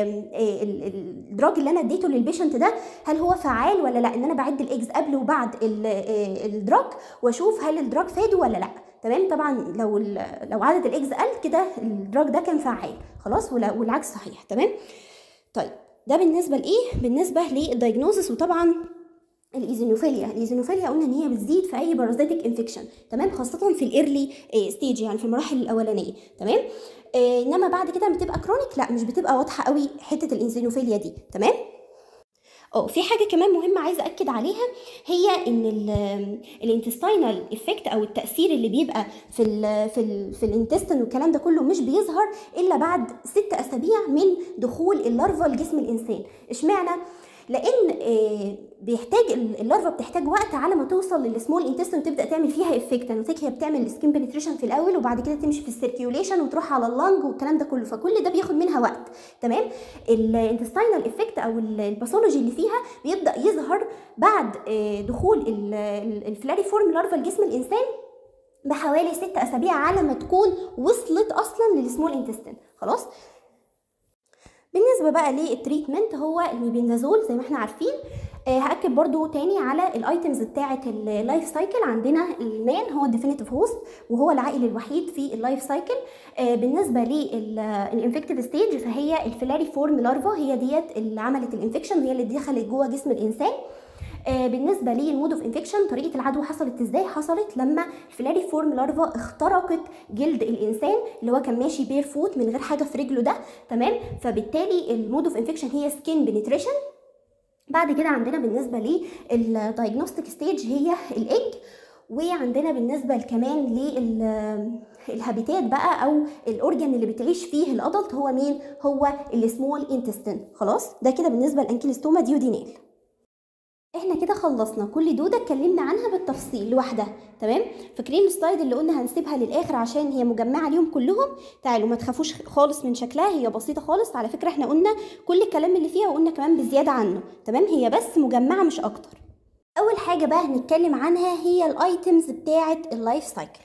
الدراج اللي انا اديته للبيشنت ده هل هو فعال ولا لا ان انا بعد الايجز قبل وبعد الدراج واشوف هل الدراج فاده ولا لا تمام طبعا لو لو عدد الايجز قل كده الدراج ده كان فعال خلاص والعكس صحيح تمام طيب ده بالنسبه لايه بالنسبه للدايجنوزس وطبعا الايزينوفيليا الايزينوفيليا قلنا ان هي بتزيد في اي بارازيتك انفكشن تمام خاصه في الايرلي ستيج يعني في المراحل الاولانيه تمام آه انما بعد كده بتبقى كرونيك لا مش بتبقى واضحه قوي حته الايزينوفيليا دي تمام اه في حاجه كمان مهمه عايزه اكد عليها هي ان الانتستينال افكت او التاثير اللي بيبقى في ال في ال في الانتستين والكلام ده كله مش بيظهر الا بعد ست اسابيع من دخول اللارفا لجسم الانسان اشمعنى لان بيحتاج اللارفا بتحتاج وقت على ما توصل للسمول انتستين وتبدا تعمل فيها افكت نتيجه هي بتعمل سكين بنتريشن في الاول وبعد كده تمشي في السيركيوليشن وتروح على اللنج والكلام ده كله فكل ده بياخد منها وقت تمام الانتستينال افكت او الباثولوجي اللي فيها بيبدا يظهر بعد دخول الفلاري فورم لارفا لجسم الانسان بحوالي ست اسابيع على ما تكون وصلت اصلا للسمول انتستين خلاص بالنسبه بقى للتريتمنت هو الميبندازول زي ما احنا عارفين آه هاكد برضو تاني على الايتمز بتاعه اللايف سايكل عندنا المان هو الديفينيتيف هوست وهو العائل الوحيد في اللايف سايكل آه بالنسبه للانفكتيف ستيج فهي الفيلاري فورم لارفا هي ديت اللي عملت الانفكشن هي اللي دخلت جوه جسم الانسان آه بالنسبه للمود اوف انفكشن طريقه العدوى حصلت ازاي حصلت لما الفلاري فورم لارفا اخترقت جلد الانسان اللي هو كان ماشي بير فوت من غير حاجه في رجله ده تمام فبالتالي المود اوف انفكشن هي سكين بنتريشن بعد كده عندنا بالنسبه للدايجنوستيك ستيج هي الايج وعندنا بالنسبه كمان للهابيتات بقى او الاورجن اللي بتعيش فيه الادلت هو مين هو السمول انتستين خلاص ده كده بالنسبه للانكيلوستوما ديودينال احنا كده خلصنا كل دوده اتكلمنا عنها بالتفصيل لوحدها تمام فاكرين السلايد اللي قلنا هنسيبها للاخر عشان هي مجمعه اليوم كلهم تعالوا ما تخافوش خالص من شكلها هي بسيطه خالص على فكره احنا قلنا كل الكلام اللي فيها وقلنا كمان بزياده عنه تمام هي بس مجمعه مش اكتر اول حاجه بقى هنتكلم عنها هي الايتمز بتاعه اللايف سايكل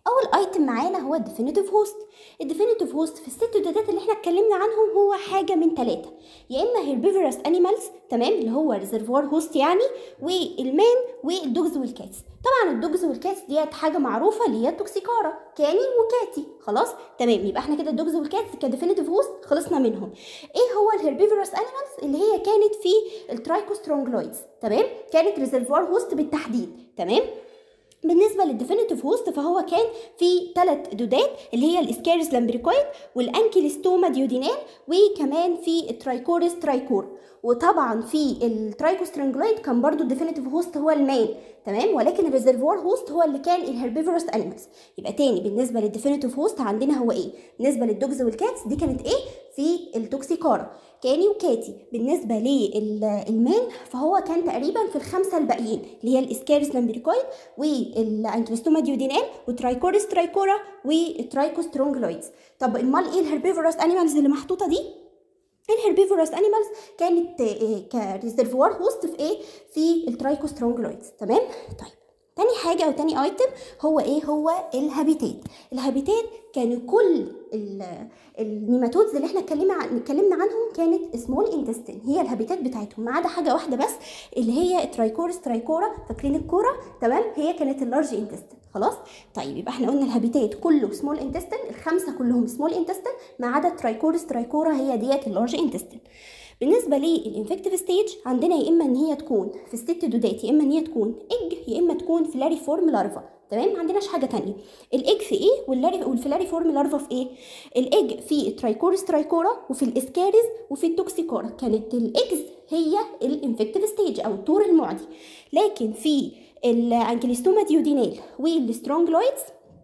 اول ايتم معانا هو الديفينيتيف هوست الديفينيتيف هوست في الست دودات اللي احنا اتكلمنا عنهم هو حاجه من ثلاثه يا اما هيربيفورس انيمالز تمام اللي هو ريزرفوار هوست يعني والمان والدوجز والكاتس طبعا الدوجز والكاتس ديت حاجه معروفه اللي هي التوكسيكارا كاني وكاتي خلاص تمام يبقى احنا كده الدوجز والكاتس كديفينيتيف هوست خلصنا منهم ايه هو الهيربيفورس انيمالز اللي هي كانت في الترايكوسترونجلويدز تمام كانت ريزرفوار هوست بالتحديد تمام بالنسبه للديفينيتيف هوست فهو كان في ثلاث دودات اللي هي الاسكاريس لامبريكويد والانكيلستوما ديودينال وكمان في الترايكوريس ترايكور وطبعا في الترايكوسترانجلويد كان برضو الديفينيتيف هوست هو المين تمام ولكن الريزرفوار هوست هو اللي كان الهربيفورس انيمالز يبقى تاني بالنسبه للديفينيتيف هوست عندنا هو ايه بالنسبه للدوجز والكاتس دي كانت ايه في التوكسيكارا كاني وكاتي بالنسبه للمان فهو كان تقريبا في الخمسه الباقيين اللي هي الاسكاريس لامبريكويد والانكلستوما ديودينال وترايكوريس ترايكورا والترايكوسترونجلويدز طب امال ايه الهربيفورس انيمالز اللي محطوطه دي الهربيفورس انيمالز كانت كريزرفوار هوست في ايه في الترايكوسترونجلويدز تمام طيب تاني حاجة أو تاني ايتم هو ايه هو الهابيتات الهابيتات كانوا كل النيماتودز اللي احنا اتكلمنا عن اتكلمنا عنهم كانت سمول انتستين هي الهابيتات بتاعتهم ما عدا حاجه واحده بس اللي هي الترايكورس ترايكورا فاكرين الكوره تمام هي كانت اللارج انتستين خلاص طيب يبقى احنا قلنا الهابيتات كله سمول انتستين الخمسه كلهم سمول انتستين ما عدا الترايكورس ترايكورا هي ديت اللارج انتستين بالنسبه للانفكتيف ستيج عندنا يا اما ان هي تكون في الست دودات يا اما ان هي تكون اج يا اما تكون فلاري فورم لارفا تمام ما عندناش حاجه تانية الايج في ايه واللاري والفلاري فورم لارفا في ايه الايج في الترايكورس ترايكورا وفي الاسكاريز وفي التوكسيكورا كانت الايجز هي الانفكتيف ستيج او الطور المعدي لكن في الانكليستوما ديودينال والسترونجلويدز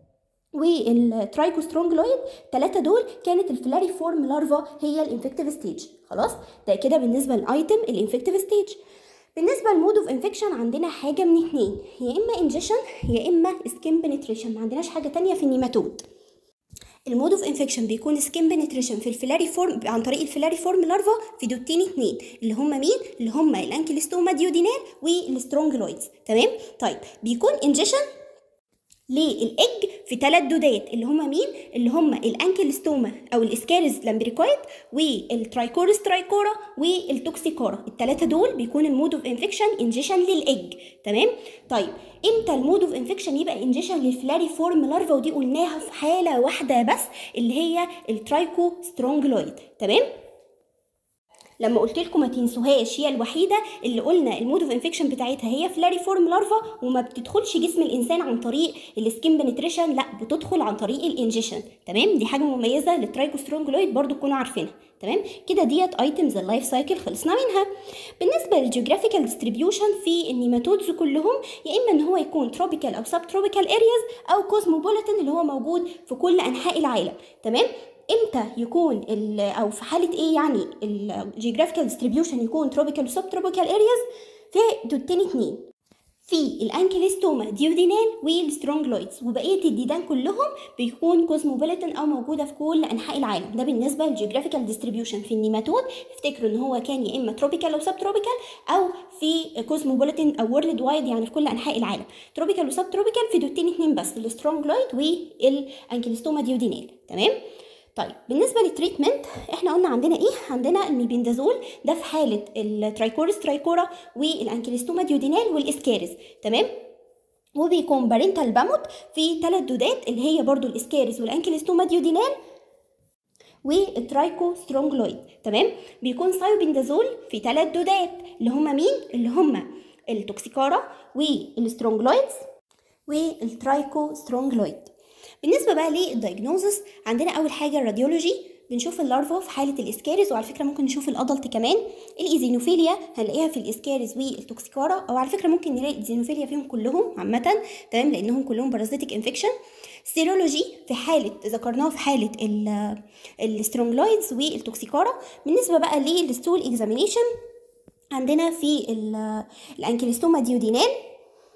والترايكوسترونجلويد ثلاثة دول كانت الفلاري فورم لارفا هي الانفكتيف ستيج خلاص ده كده بالنسبة للايتم الانفكتيف ستيج بالنسبة للمود اوف انفكشن عندنا حاجة من اتنين يا اما انجيشن يا اما سكين بنتريشن ما عندناش حاجة تانية في النيماتود المود اوف انفكشن بيكون سكين بنتريشن في الفلاري فورم عن طريق الفلاري فورم لارفا في دوتين اتنين اللي هم مين اللي هم الانكيلستوما ديودينال والسترونجلويدز تمام طيب بيكون انجيشن للايج في ثلاث دودات اللي هم مين اللي هم الانكلستوما او الاسكاريز لامبريكويد والترايكورس ترايكورا والتوكسيكورا الثلاثه دول بيكون المود اوف انفكشن انجيشن للايج تمام طيب امتى المود اوف انفكشن يبقى انجيشن للفلاري فورم لارفا ودي قلناها في حاله واحده بس اللي هي الترايكو سترونجلويد تمام لما قلت لكم ما تنسوهاش هي الوحيده اللي قلنا المود اوف انفكشن بتاعتها هي فلاري فورم لارفا وما بتدخلش جسم الانسان عن طريق السكين بنتريشن لا بتدخل عن طريق الانجيشن تمام دي حاجه مميزه للترايكوسترونجلويد برضو تكونوا عارفينها تمام كده ديت ايتمز اللايف سايكل خلصنا منها بالنسبه للجيوغرافيكال ديستريبيوشن في النيماتودز كلهم يا اما ان هو يكون تروبيكال او سب تروبيكال ارياز او كوزموبوليتان اللي هو موجود في كل انحاء العالم تمام امتى يكون او في حاله ايه يعني الجيوغرافيكال ديستريبيوشن يكون تروبيكال وسب تروبيكال ارياز في دوتين اتنين في الانكليستوما ديودينال والسترونجلويدز وبقيه الديدان كلهم بيكون كوزموبوليتان او موجوده في كل انحاء العالم ده بالنسبه للجيوغرافيكال ديستريبيوشن في النيماتود افتكروا ان هو كان يا اما تروبيكال او سب تروبيكال او في كوزموبوليتان او وورلد وايد يعني في كل انحاء العالم تروبيكال وسب تروبيكال في دوتين اتنين بس السترونجلويد والانكليستوما ديودينال تمام طيب بالنسبه للتريتمنت احنا قلنا عندنا ايه عندنا الميبندازول ده في حاله الترايكورس ترايكورا والانكليستوما ديودينال والاسكاريز تمام وبيكون بارنتال باموت في ثلاث دودات اللي هي برضو الاسكاريز والانكليستوما ديودينال والترايكو سترونجلويد تمام بيكون سايوبندازول في ثلاث دودات اللي هم مين اللي هم التوكسيكارا والسترونجلويدز والترايكو سترونجلويد بالنسبه بقى للدايجنوزس عندنا اول حاجه الراديولوجي بنشوف اللارفا في حاله الاسكاريز وعلى فكره ممكن نشوف الادلت كمان الايزينوفيليا هنلاقيها في الاسكاريز والتوكسيكارا او على فكره ممكن نلاقي الايزينوفيليا فيهم كلهم عامه تمام لانهم كلهم بارازيتيك انفكشن سيرولوجي في حاله ذكرناها في حاله السترونجلويدز والتوكسيكارا بالنسبه بقى للستول اكزامينيشن عندنا في الانكليستوما ديودينال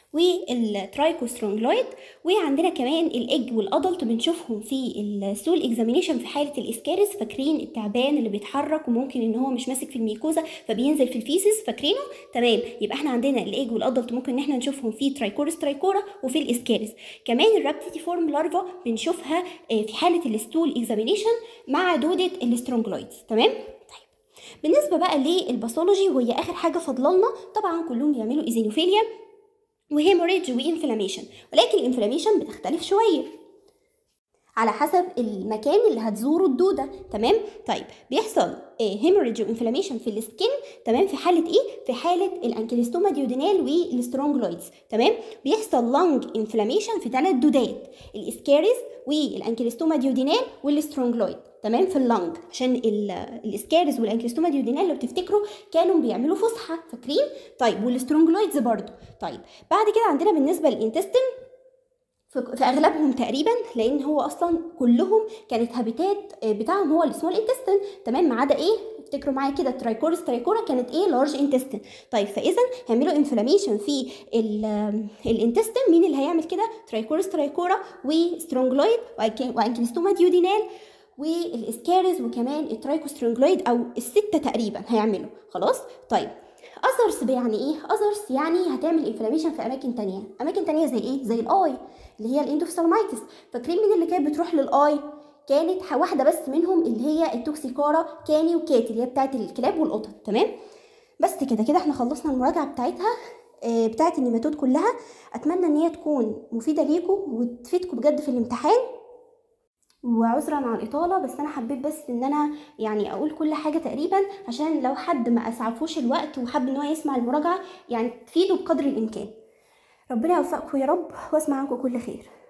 والترايكوسترونجلويد وعندنا كمان الايج والادلت بنشوفهم في السول اكزامينيشن في حاله الاسكارس فاكرين التعبان اللي بيتحرك وممكن ان هو مش ماسك في الميكوزا فبينزل في الفيسز فاكرينه تمام يبقى احنا عندنا الايج والادلت ممكن ان احنا نشوفهم في ترايكورس ترايكورا وفي الاسكارس كمان الرابتيتي فورم لارفا بنشوفها آه، في حاله الستول اكزامينيشن مع دوده الاسترونجلويدز تمام طيب بالنسبه بقى للباثولوجي وهي اخر حاجه فاضلالنا طبعا كلهم بيعملوا ايزينوفيليا وهيموريدج وانفلاميشن ولكن الانفلاميشن بتختلف شويه على حسب المكان اللي هتزوره الدوده تمام طيب بيحصل هيموريدج وانفلاميشن في السكين تمام في حاله ايه في حاله الانكيلوستوما ديودينال والسترونجلويدز تمام بيحصل لانج انفلاميشن في ثلاث دودات الاسكاريس والانكيلوستوما ديودينال والسترونجلويد تمام في اللنج عشان ال- الاسكاريس والانكيلوستوما ديودينال لو بتفتكروا كانوا بيعملوا فسحه فاكرين طيب والسترونجلويدز برضو طيب بعد كده عندنا بالنسبه للانتستين في في اغلبهم تقريبا لان هو اصلا كلهم كانت هابيتات آه، بتاعهم هو السمول انتستين تمام ما عدا ايه افتكروا معايا كده ترايكورس ترايكورا كانت ايه لارج انتستين طيب فاذا هيعملوا انفلاميشن في الانتستين مين اللي هيعمل كده ترايكورس ترايكورا وسترونجلويد وانكليستوما ديودينال والاسكاريز وكمان الترايكوسترونجلويد او السته تقريبا هيعملوا خلاص طيب اذرز يعني ايه اذرز يعني هتعمل انفلاميشن في اماكن تانية اماكن تانية زي ايه زي الاي اللي هي الاندوفسالمايتس فاكرين مين اللي كانت بتروح للاي كانت ح- واحده بس منهم اللي هي التوكسيكارا كاني وكاتي اللي هي بتاعت الكلاب والقطط تمام بس كده كده احنا خلصنا المراجعه بتاعتها آه، بتاعت النيماتود كلها اتمنى ان هي تكون مفيده ليكم وتفيدكم بجد في الامتحان وعذرا عن الاطاله بس انا حبيت بس ان انا يعني اقول كل حاجه تقريبا عشان لو حد ما اسعفوش الوقت وحب ان هو يسمع المراجعه يعني تفيده بقدر الامكان ربنا يوفقكم يا رب واسمع عنكم كل خير